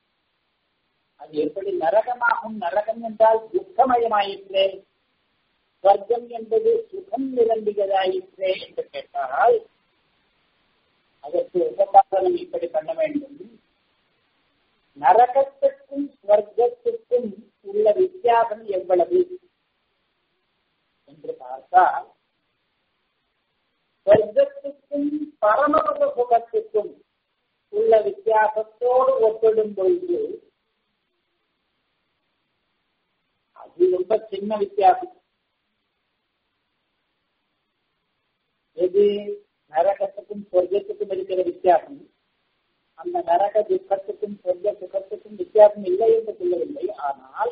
S1: அது எப்படி நரகமாகும் நரகம் என்றால் துக்கமயமாயிற்றே ஸ்வர்க்கம் என்பது சுகம் நிரம்பியதாயிற்றே என்று கேட்டால் அதற்கு உபபாதனம் இப்படி பண்ண வேண்டும் நரகத்துக்கும் ஸ்வர்க்கத்துக்கும் உள்ள வித்தியாசம் எவ்வளவு என்று பார்த்தால் ஸ்வர்க்கத்துக்கும் பரமபத சுகத்துக்கும் உள்ள வித்தியாசத்தோடு ஒப்பிடும் பொழுது அது ரொம்ப சின்ன வித்தியாசம் எது நரகத்துக்கும் சொர்க்கத்துக்கும் இருக்கிற வித்தியாசம் அந்த நரக துக்கத்துக்கும் சொர்க்க சுகத்துக்கும் வித்தியாசம் இல்லை என்று சொல்லவில்லை ஆனால்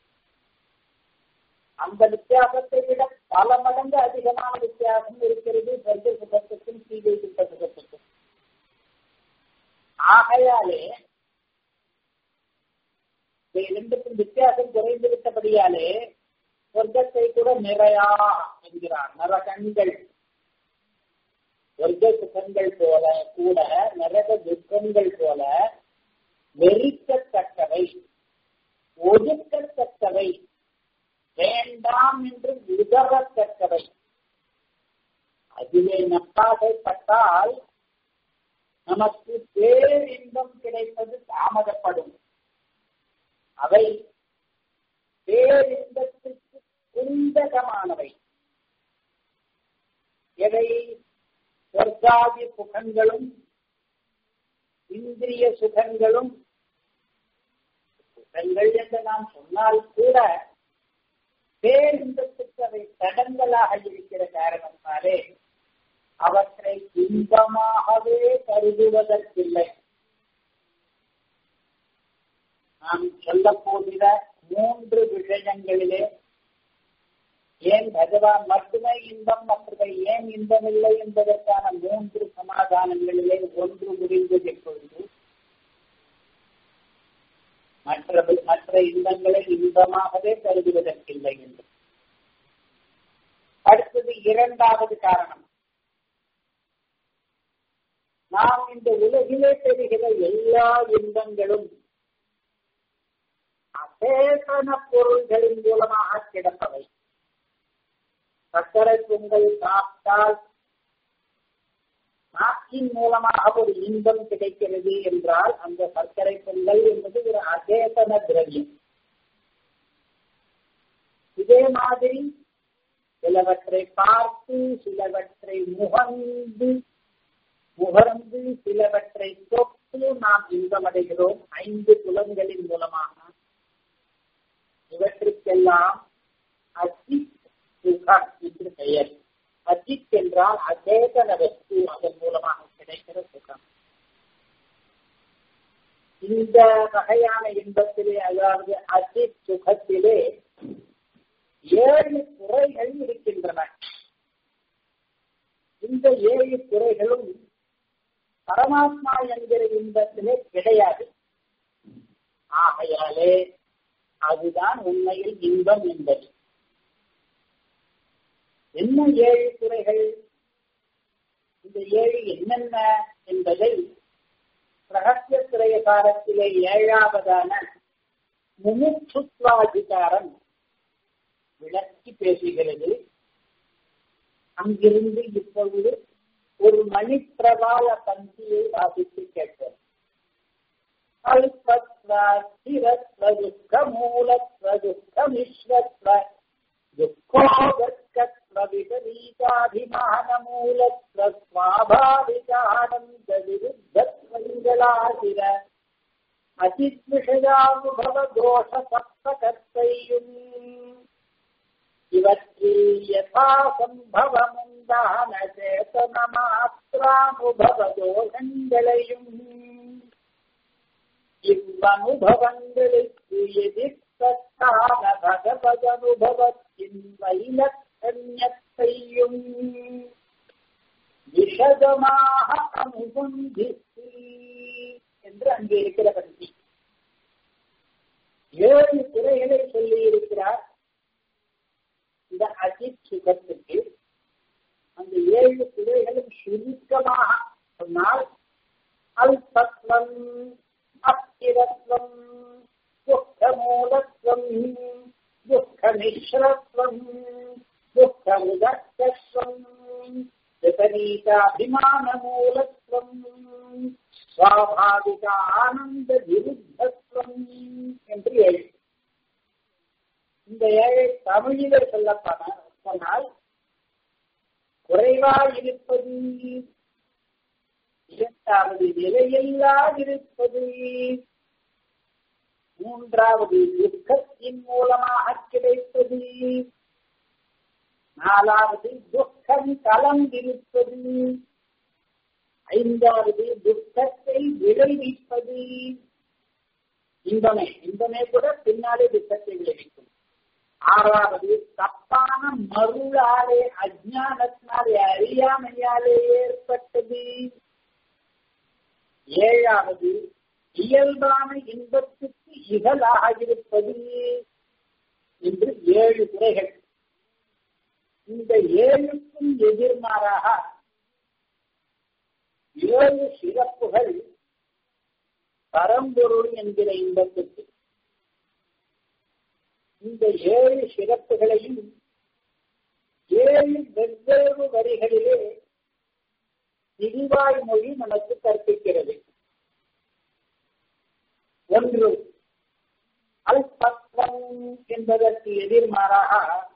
S1: அந்த வித்தியாசத்தை விட பல மடங்கு அதிகமான வித்தியாசம் இருக்கிறது சொர்க்க சுகத்துக்கும் சீதை துக்க சுகத்துக்கும் ஆகையாலே இரண்டுக்கும் வித்தியாசம் குறைந்து விட்டபடியாலே சொர்க்கத்தை கூட நிறையா என்கிறார் நரகங்கள் சொர்க்க சுகங்கள் போல கூட நரக துக்கங்கள் போல வெறிக்கத்தக்கவை ஒதுக்கத்தக்கவை வேண்டாம் என்று உதவத்தக்கவை அதிலே நப்பாசைப்பட்டால் நமக்கு பேரின்பம் கிடைப்பது தாமதப்படும் அவை பேரின்பத்திற்கு குந்தகமானவை எதை சொர்க்காதி சுகங்களும் இந்திரிய சுகங்களும் சுகங்கள் என்று நாம் சொன்னால் கூட பேரின்பத்துக்கு அவை தடங்களாக இருக்கிற காரணத்தாலே அவற்றை இன்பமாகவே கருதுவதற்கில்லை நாம் சொல்ல போகிற மூன்று விஷயங்களிலே ஏன் பகவான் மட்டுமே இன்பம் மற்றவை ஏன் இன்பமில்லை என்பதற்கான மூன்று சமாதானங்களிலே ஒன்று முடிந்தது எப்பொழுது மற்ற மற்ற இன்பங்களை இன்பமாகவே கருதுவதற்கில்லை என்று அடுத்தது இரண்டாவது காரணம் நாம் இந்த உலகிலே பெறுகிற எல்லா இன்பங்களும் அசேதன பொருள்களின் மூலமாக கிடப்பவை சர்க்கரை பொங்கல் சாப்பிட்டால் நாக்கின் மூலமாக ஒரு இன்பம் கிடைக்கிறது என்றால் அந்த சர்க்கரை பொங்கல் என்பது ஒரு அசேதன திரவியம் இதே மாதிரி சிலவற்றை பார்த்து சிலவற்றை முகந்து முகர்ந்து சிலவற்றை தொட்டு நாம் இன்பமடைகிறோம் ஐந்து புலன்களின் மூலமாக இவற்றுக்கெல்லாம் அஜித் சுகம் என்று பெயர் அஜித் என்றால் அசேதன வஸ்து அதன் மூலமாக கிடைக்கிற சுகம் இந்த வகையான இன்பத்திலே அதாவது அஜித் சுகத்திலே ஏழு குறைகள் இருக்கின்றன இந்த ஏழு குறைகளும் பரமாத்மா என்கிற இன்பத்திலே கிடையாது ஆகையாலே அதுதான் உண்மையில் இன்பம் என்பது என்ன ஏழு துறைகள் இந்த ஏழு என்னென்ன என்பதை ரகசிய திரையகாரத்திலே ஏழாவதான முமுட்சுத்வாதிகாரம் விளக்கி பேசுகிறது அங்கிருந்து இப்பொழுது ஒரு மணிப்பிரபால பந்தியை வாசித்து கேட்போம் அல்பத்வ ஸ்திரத்வ துக்க மூலத்வ துக்க மிஸ்ரத்வ துக்கோதத்கத்வ விபரீதாபிமான மூலத்வ ஸ்வாபாவிகானந்த விருத்தத்வங்களாகிற அஜித் விஷயானுபவ தோஷ சப்தகத்தையும் இவற்றில் யதா சம்பவமுண்டான சேதன மாத்திரானுபவ தோஷங்களையும் இவ்வனுபவங்களுக்கு எதிர்த்தான பகவதனுபவத்தின் வைலக்கண்யத்தையும் விஷதமாக அனுபந்தித்து என்று அங்கே இருக்கிற பந்தி ஏழு துறைகளை சொல்லி இருக்கிறார் இந்த அஜித் சுகத்துக்கு அந்த ஏழு துறைகளும் சுருக்கமாக சொன்னால் அல்பத்வம் அஸ்திரத்வம் துக்கமூலத்வம் துக்கமிஸ்ரத்வம் அபிமான மூலத்துவம் சுவாபாவிக ஆனந்த விருத்தத்துவம் என்று ஏழு இந்த ஏழை தமிழிலே சொல்லப்பட சொன்னால் குறைவாயிருப்பது இரண்டாவது நிலையில்லாதிருப்பது மூன்றாவது துக்கத்தின் மூலமாக கிடைப்பது நாலாவது துக்கம் கலந்திருப்பது ஐந்தாவது துக்கத்தை விளைவிப்பது இன்பமே இன்பமே கூட பின்னாலே துக்கத்தை விளைவிக்கும் ஆறாவது தப்பான மருளாலே அஜானத்தினாலே அறியாமையாலே ஏற்பட்டது ஏழாவது இயல்பான இன்பத்துக்கு இகலாக இருப்பது என்று ஏழு குறைகள் இந்த ஏழுக்கும் எதிர்மாறாக ஏழு சிறப்புகள் பரம்பொருள் என்கிற இன்பத்துக்கு இந்த ஏழு சிறப்புகளையும் ஏழு வெவ்வேறு வரிகளிலே திரிவாய் மொழி நமக்கு கற்பிக்கிறது ஒன்று அல்பத்வம் என்பதற்கு எதிர்மாறாக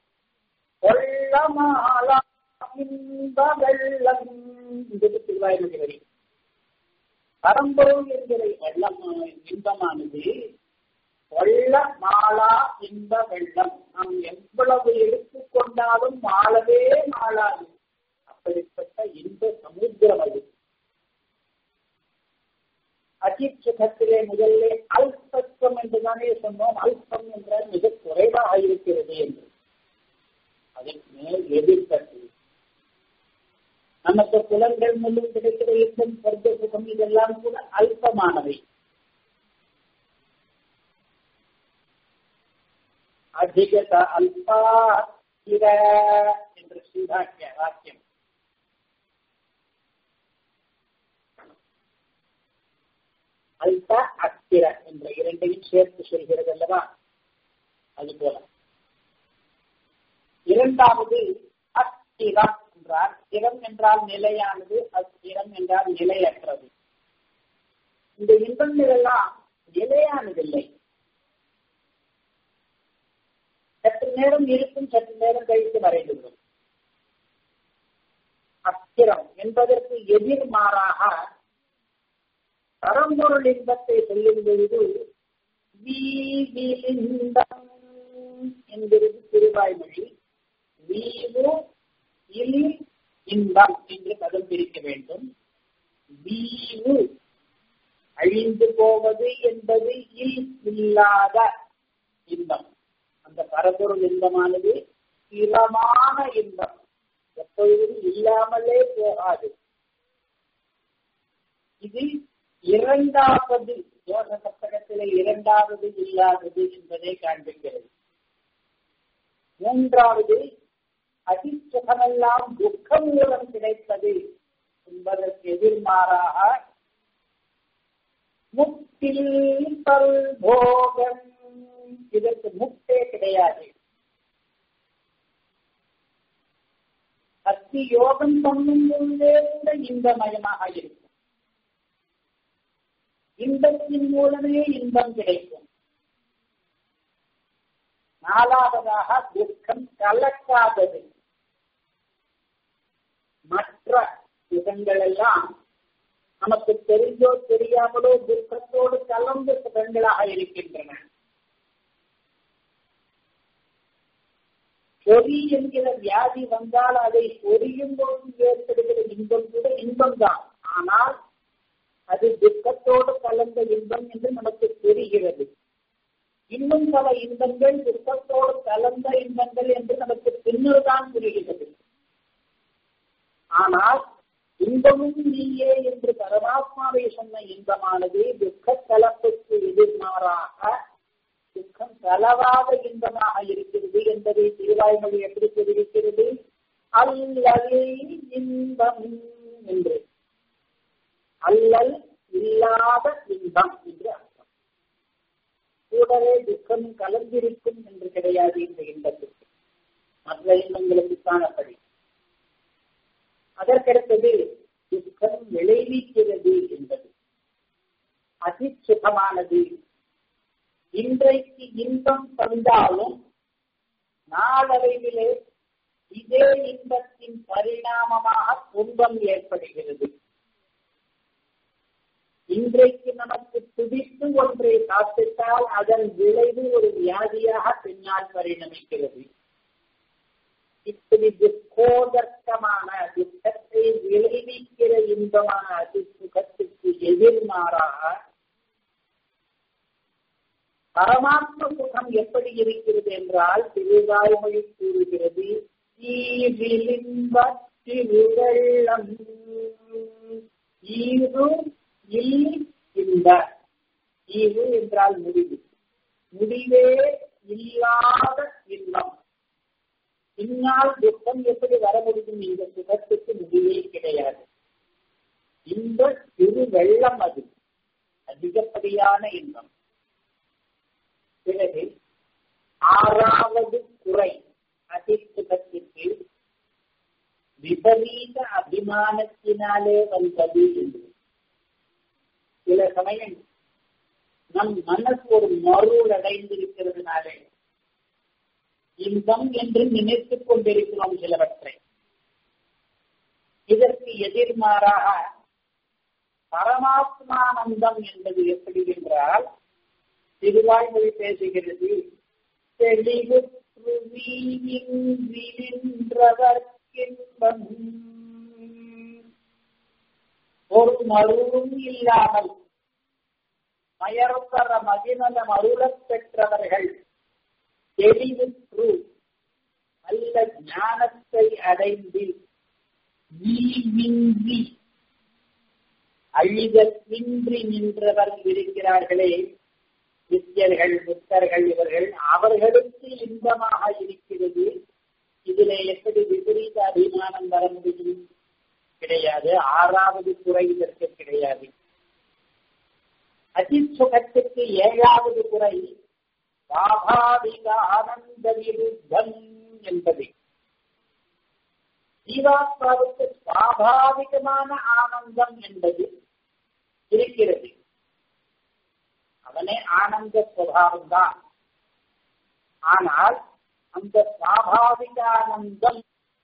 S1: கொள்ளமாலா இன்ப வெள்ளம் என்பது திருவாய்மொழி வரி பரம்பொருள் என்கிற வெள்ளம் இன்பமானது கொள்ள மாலா இன்ப வெள்ளம் நாம் எவ்வளவு எடுத்துக்கொண்டாலும் மாளவே மாளாது அப்படிப்பட்ட இன்ப சமுத்திரம் அது அஜித் சுகத்திலே முதல்ல அல்பத்துவம் என்றுதானே சொன்னோம் அல்பம் என்றால் மிக குறைவாக இருக்கிறது என்று அதற்கு மேல் எதிர்த்தது நமக்கு புலன்கள் மூலம் கிடைக்கிற இன்பம் சொர்க்க சுகம் இதெல்லாம் கூட அல்பமானவை அதிகத அல்பா இர என்று ஸ்ரீவாக்கிய வாக்கியம் அல்ப அத்திர என்ற இரண்டையும் சேர்த்து சொல்கிறது அல்லவா அது போல இரண்டாவது அஸ்திரம் என்றால் ஸ்திரம் என்றால் நிலையானது அஸ்திரம் என்றால் நிலையற்றது இந்த இன்பங்கள் எல்லாம் நிலையானதில்லை சற்று நேரம் இருக்கும் சற்று நேரம் கழித்து மறைந்துவிடும் அஸ்திரம் என்பதற்கு எதிர்மாறாக பரம்பொருள் இன்பத்தை சொல்லும் பொழுது வீவிலிந்தம் என்கிறது திருவாய்மொழி வீவு இல் இன்பம் என்று பதம் பிரிக்க வேண்டும் வீவு அழிந்து போவது என்பது இல் இல்லாத இன்பம் அந்த பரம்பொருள் இன்பமானது ஸ்திரமான இன்பம் எப்பொழுதும் இல்லாமலே போகாது இது இரண்டாவது யோக சப்தகத்திலே இரண்டாவது இல்லாதது என்பதை காண்பிக்கிறது மூன்றாவது அதிசுகமெல்லாம் துக்கம் மூலம் கிடைப்பது என்பதற்கு எதிர்மாறாக முக்தில் பல்போகம் இதற்கு முக்தே கிடையாது பக்தி யோகம் பண்ணும் பொழுதே கூட இன்பமயமாக இருக்கும் இன்பத்தின் மூலமே இன்பம் கிடைக்கும் நாலாவதாக துக்கம் கலக்காதது மற்ற சுகங்கள் எல்லாம் நமக்கு தெரிந்தோ தெரியாமலோ துக்கத்தோடு கலந்த சுகங்களாக இருக்கின்றன பொறி என்கிற வியாதி வந்தால் அதை பொரியும் போது ஏற்படுகிற இன்பம் கூட இன்பம்தான் ஆனால் அது துக்கத்தோடு கலந்த இன்பம் என்று நமக்கு தெரிகிறது இன்னும் பல இன்பங்கள் துக்கத்தோடு கலந்த இன்பங்கள் என்று நமக்கு பின்னர் தான் புரிகிறது ஆனால் இன்பமும் நீயே என்று பரமாத்மாவை சொன்ன இன்பமானது துக்க கலப்புக்கு எதிர்மாறாக துக்கம் கலவாத இன்பமாக இருக்கிறது என்பதை திருவாய்மொழி எப்படி தெரிவிக்கிறது அல்லலே இன்பம் என்று அல்லல் இல்லாத இன்பம் என்று அர்த்தம் கூடவே துக்கம் கலந்திருக்கும் என்று கிடையாது இந்த இன்பத்திற்கு மற்ற இன்பங்களுக்கு காணப்படி அதற்கடுத்தது துக்கம் விளைவிக்கிறது என்பது அதிசுகமானது இன்றைக்கு இன்பம் தந்தாலும் நாளடைவிலே இதே இன்பத்தின் பரிணாமமாக துன்பம் ஏற்படுகிறது இன்றைக்கு நமக்கு துடித்து ஒன்றை சாப்பிட்டால் அதன் விளைவு ஒரு வியாதியாக பின்னால் பரிணமிக்கிறது இப்படி துக்கோதர்க்கமான துக்கத்தை விளைவிக்கிற இன்பமான அதிசுகத்துக்கு எதிர்மாறாக பரமாத்ம சுகம் எப்படி இருக்கிறது என்றால் திருவாய்மொழி கூறுகிறது ஈவிலின்ப திருவெள்ளம் ஈவு இல் இந்த ஈவு என்றால் முடிவு முடிவே இல்லாத இன்பம் பின்னால் துக்கம் எப்படி வர முடியும் இந்த சுகத்துக்கு முடிவே கிடையாது இந்த திரு வெள்ளம் அது அதிகப்படியான இன்பம் பிறகு ஆறாவது குறை அதிசுகத்திற்கு விபரீத அபிமானத்தினாலே வந்தது என்று சில சமயம் நம் மனசு ஒரு மருள் அடைந்திருக்கிறதுனாலே இன்பம் என்று நினைத்துக் கொண்டிருக்கிறோம் சிலவற்றை இதற்கு எதிர்மாறாக பரமாத்மானந்தம் என்பது எப்படி என்றால் திருவாய்மொழி பேசுகிறது தெளிவு நின்றவர்க்கின்பம் ஒரு மருளும் இல்லாமல் மயர்வர மதிநலம் அருளப் பெற்றவர்கள் தெளிவுற்று நல்ல ஞானத்தை அடைந்து ஈவின்றி அழிதற்கின்றி நின்றவர் இருக்கிறார்களே வித்தியர்கள் புத்தர்கள் இவர்கள் அவர்களுக்கு இன்பமாக இருக்கிறது இதிலே எப்படி விபரீத அபிமானம் வர முடியும் கிடையாது ஆறாவது குறை இதற்கு கிடையாது அதிசுகத்துக்கு ஏழாவது குறை சுவாபாவிக ஆனந்த விருத்தம் என்பது ஜீவாத்மாவுக்கு சுவாபாவிகமான ஆனந்தம் என்பது இருக்கிறது அவனே ஆனந்த சுவாவம் தான் ஆனால் அந்த சுவாபாவிக ஆனந்தம்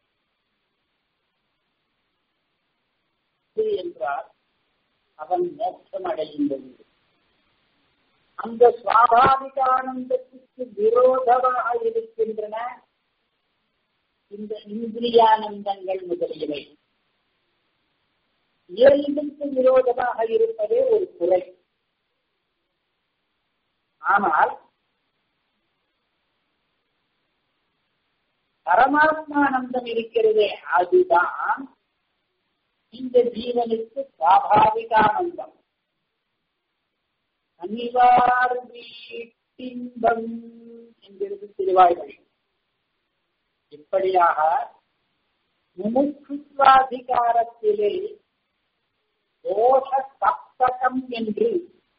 S1: என்றால் அவன் மோட்சம் அடைகின்றது அந்த சுவாபாவிக ஆனந்தத்துக்கு விரோதமாக இருக்கின்றன இந்த இந்திரியானந்தங்கள் முதலியவை இயல்புக்கு விரோதமாக இருப்பதே ஒரு குறை ஆனால் பரமாத்மானந்தம் இருக்கிறதே அதுதான் இந்த ஜீவனுக்கு சுவாபாவிகானந்தம் அனிவார் வீட்டின்பம் என்கிறது திருவாய்மொழி இப்படியாக முமுட்சுவாதிகாரத்திலே தோஷ சப்தகம் என்று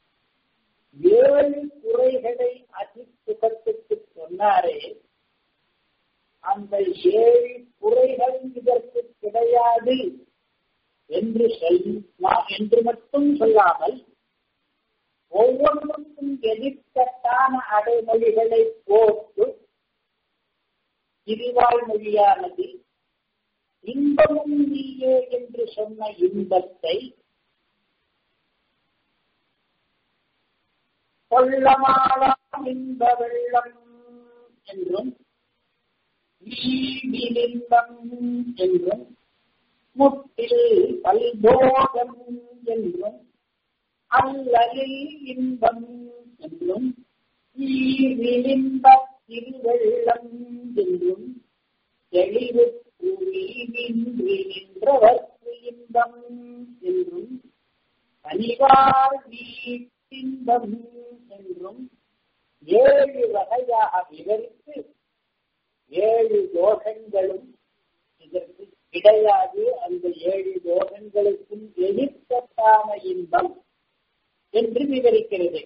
S1: ஏழு குறைகளை அதிசுகத்துக்கு சொன்னாரே அந்த ஏழு குறைகள் இதற்கு கிடையாது என்று சொல் என்று மட்டும் சொல்லாமல் ஒவ்வொன்றுக்கும் எதிர்க்கட்டான அடைமொழிகளை போட்டு திருவாய் மொழியானது இன்பமும் நீயே என்று சொன்ன இன்பத்தை கொள்ளமாலாம் இன்ப வெள்ளம் என்றும் வீடிலின்பம் என்றும் முட்டில் பல்போகம் என்றும் அல்லலில் இன்பம் என்றும் ஈரிலின்ப திருவெள்ளம் என்றும் தெளிவு புரிவின்றி நின்றவர்க்கு இன்பம் என்றும் பணிவார் வீட்டின்பம் என்றும் ஏழு வகையாக விவரித்து ஏழு தோஷங்களும் இதற்கு கிடையாது அந்த ஏழு தோஷங்களுக்கும் எதிர்க்கத்தான இன்பம் என்று விவரிக்கிறது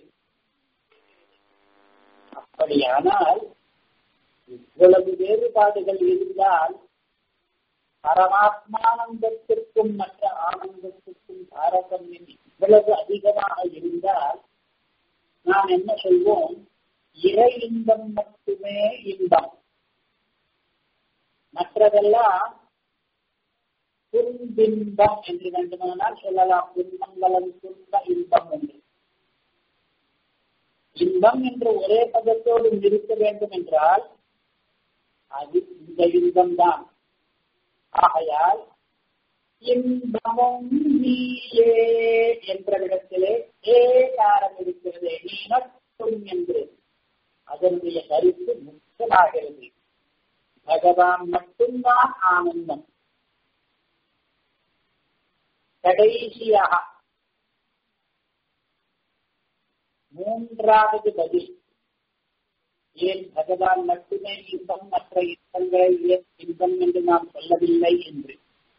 S1: அப்படியானால் இவ்வளவு வேறுபாடுகள் இருந்தால் பரமாத்மானந்தத்திற்கும் மற்ற ஆனந்தத்திற்கும் தாரதமியம் இவ்வளவு அதிகமாக இருந்தால் நாம் என்ன சொல்வோம் இறை இன்பம் மட்டுமே இன்பம் மற்றதெல்லாம் துன்பின்பம் என்று வேண்டுமானால் சொல்லலாம் துன்பங்களும் துன்ப இன்பம் என்று இன்பம் என்று ஒரே பதத்தோடு நிறுத்த வேண்டும் என்றால் அது இந்த இன்பம் தான் ஆகையால் இன்பமும் நீயே என்ற இடத்திலே ஏ காரம் இருக்கிறதே நீ மட்டும் என்று அதனுடைய கருத்து முக்கியமாகிறது பகவான் மட்டும்தான் ஆனந்தம் கடைசியாக மூன்றாவது பதில் ஏன் பகவான் மட்டுமே இன்பம் மற்ற இன்பங்கள் ஏன் இன்பம் என்று நாம் சொல்லவில்லை என்று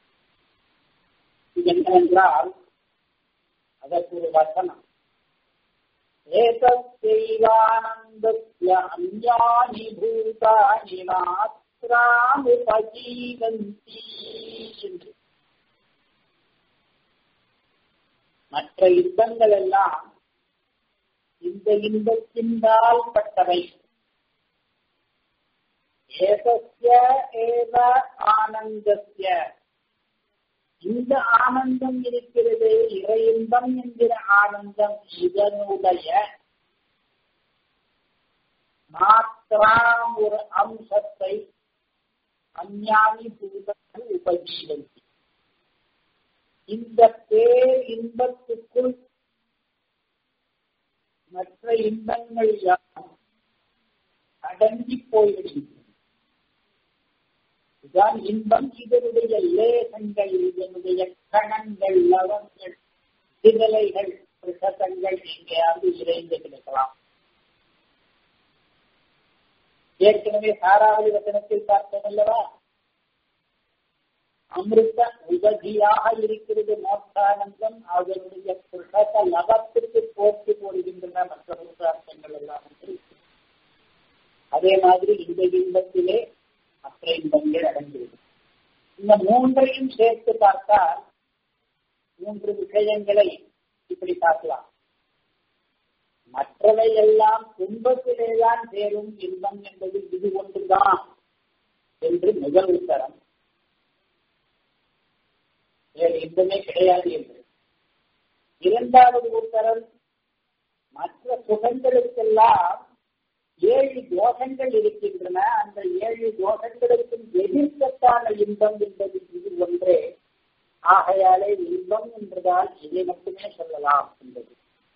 S1: இது என்னவென்றால் அதற்கு ஒரு வசனம் ஏதத்தைவானந்தஸ்ய அந்யானி பூதானி மாத்திராமுபஜீவந்தி என்று மற்ற இன்பங்கள் எல்லாம் இந்த இன்பத்தின்பால் பட்டவை ஏதஸ்ய ஏவ ஆனந்தஸ்ய இந்த ஆனந்தம் இருக்கிறது இறை இன்பம் என்கிற ஆனந்தம் இதனுடைய மாத்திராம் ஒரு அம்சத்தை அஞ்ஞானி பூதங்கள் உபஜீவந்தி இந்த பேர் இன்பத்துக்குள் மற்ற இன்பங்கள் யாரும் அடங்கி போய்விடுகின்றன இதுதான் இன்பம் இதனுடைய லேசங்கள் இதனுடைய கணங்கள் லவங்கள் சிதலைகள் பிரசங்கள் எங்கேயாவது இறைந்து கிடக்கலாம் ஏற்கனவே சாராவளி வசனத்தில் பார்த்தோம் அல்லவா அமிர்த உதவியாக இருக்கிறது மோட்சானந்தம் அதனுடைய புருஷத்த லபத்திற்கு போட்டி போடுகின்றன மற்ற புருஷார்த்தங்கள் எல்லாம் அதே மாதிரி இந்த இன்பத்திலே மற்ற இன்பங்கள் அடங்கிவிடும் இந்த மூன்றையும் சேர்த்து பார்த்தால் மூன்று விஷயங்களை இப்படி பார்க்கலாம் மற்றவை எல்லாம் துன்பத்திலேதான் சேரும் இன்பம் என்பது இது ஒன்றுதான் என்று முதல் உத்தரம் வேறு இன்பமே கிடையாது என்று இரண்டாவது உத்தரம் மற்ற சுகங்களுக்கெல்லாம் ஏழு தோஷங்கள் இருக்கின்றன அந்த ஏழு தோஷங்களுக்கும் எதிர்க்கத்தான இன்பம் என்பது இது ஒன்றே ஆகையாலே இன்பம் என்றதால் இதை மட்டுமே சொல்லலாம் என்பது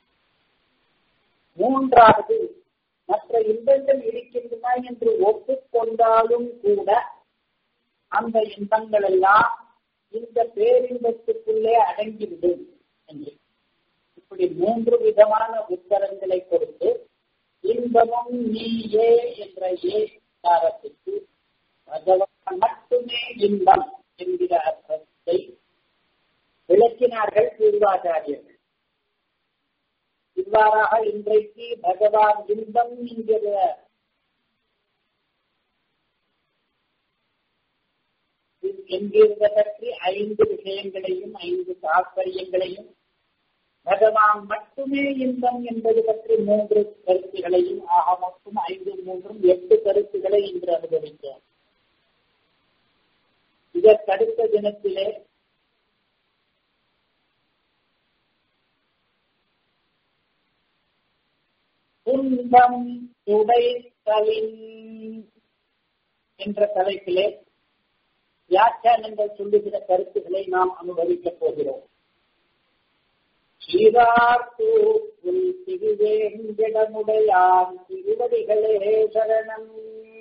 S1: மூன்றாவது மற்ற இன்பங்கள் இருக்கின்றன என்று ஒப்புக்கொண்டாலும் கூட அந்த இன்பங்கள் எல்லாம் இந்த பேரின்பத்துக்குள்ளே அடங்கிவிடும் என்று இப்படி மூன்று விதமான உத்தரங்களை கொடுத்து இன்பமும் நீயே என்ற ஏகாரத்துக்கு பகவான் மட்டுமே இன்பம் என்கிற அர்த்தத்தை விளக்கினார்கள் பூர்வாச்சாரியர்கள் இவ்வாறாக இன்றைக்கு பகவான் இன்பம் என்கிற என்கிறத பற்றி ஐந்து விஷயங்களையும் ஐந்து தாற்பயங்களையும் பகவான் மட்டுமே இன்பம் என்பது பற்றி மூன்று கருத்துகளையும் ஆக மொத்தம் ஐந்து மூன்றும் எட்டு கருத்துக்களை இன்று அனுபவித்தோம் இதற்கடுத்த தினத்திலே துன்பம் துடைத்தலின் என்ற தலைப்பிலே வியாக்கியானங்கள் சொல்லுகிற கருத்துக்களை நாம் அனுபவிக்கப் போகிறோம் சீரார்த்தூர் திருவேங்கடமுடையான் திருவடிகளே சரணம்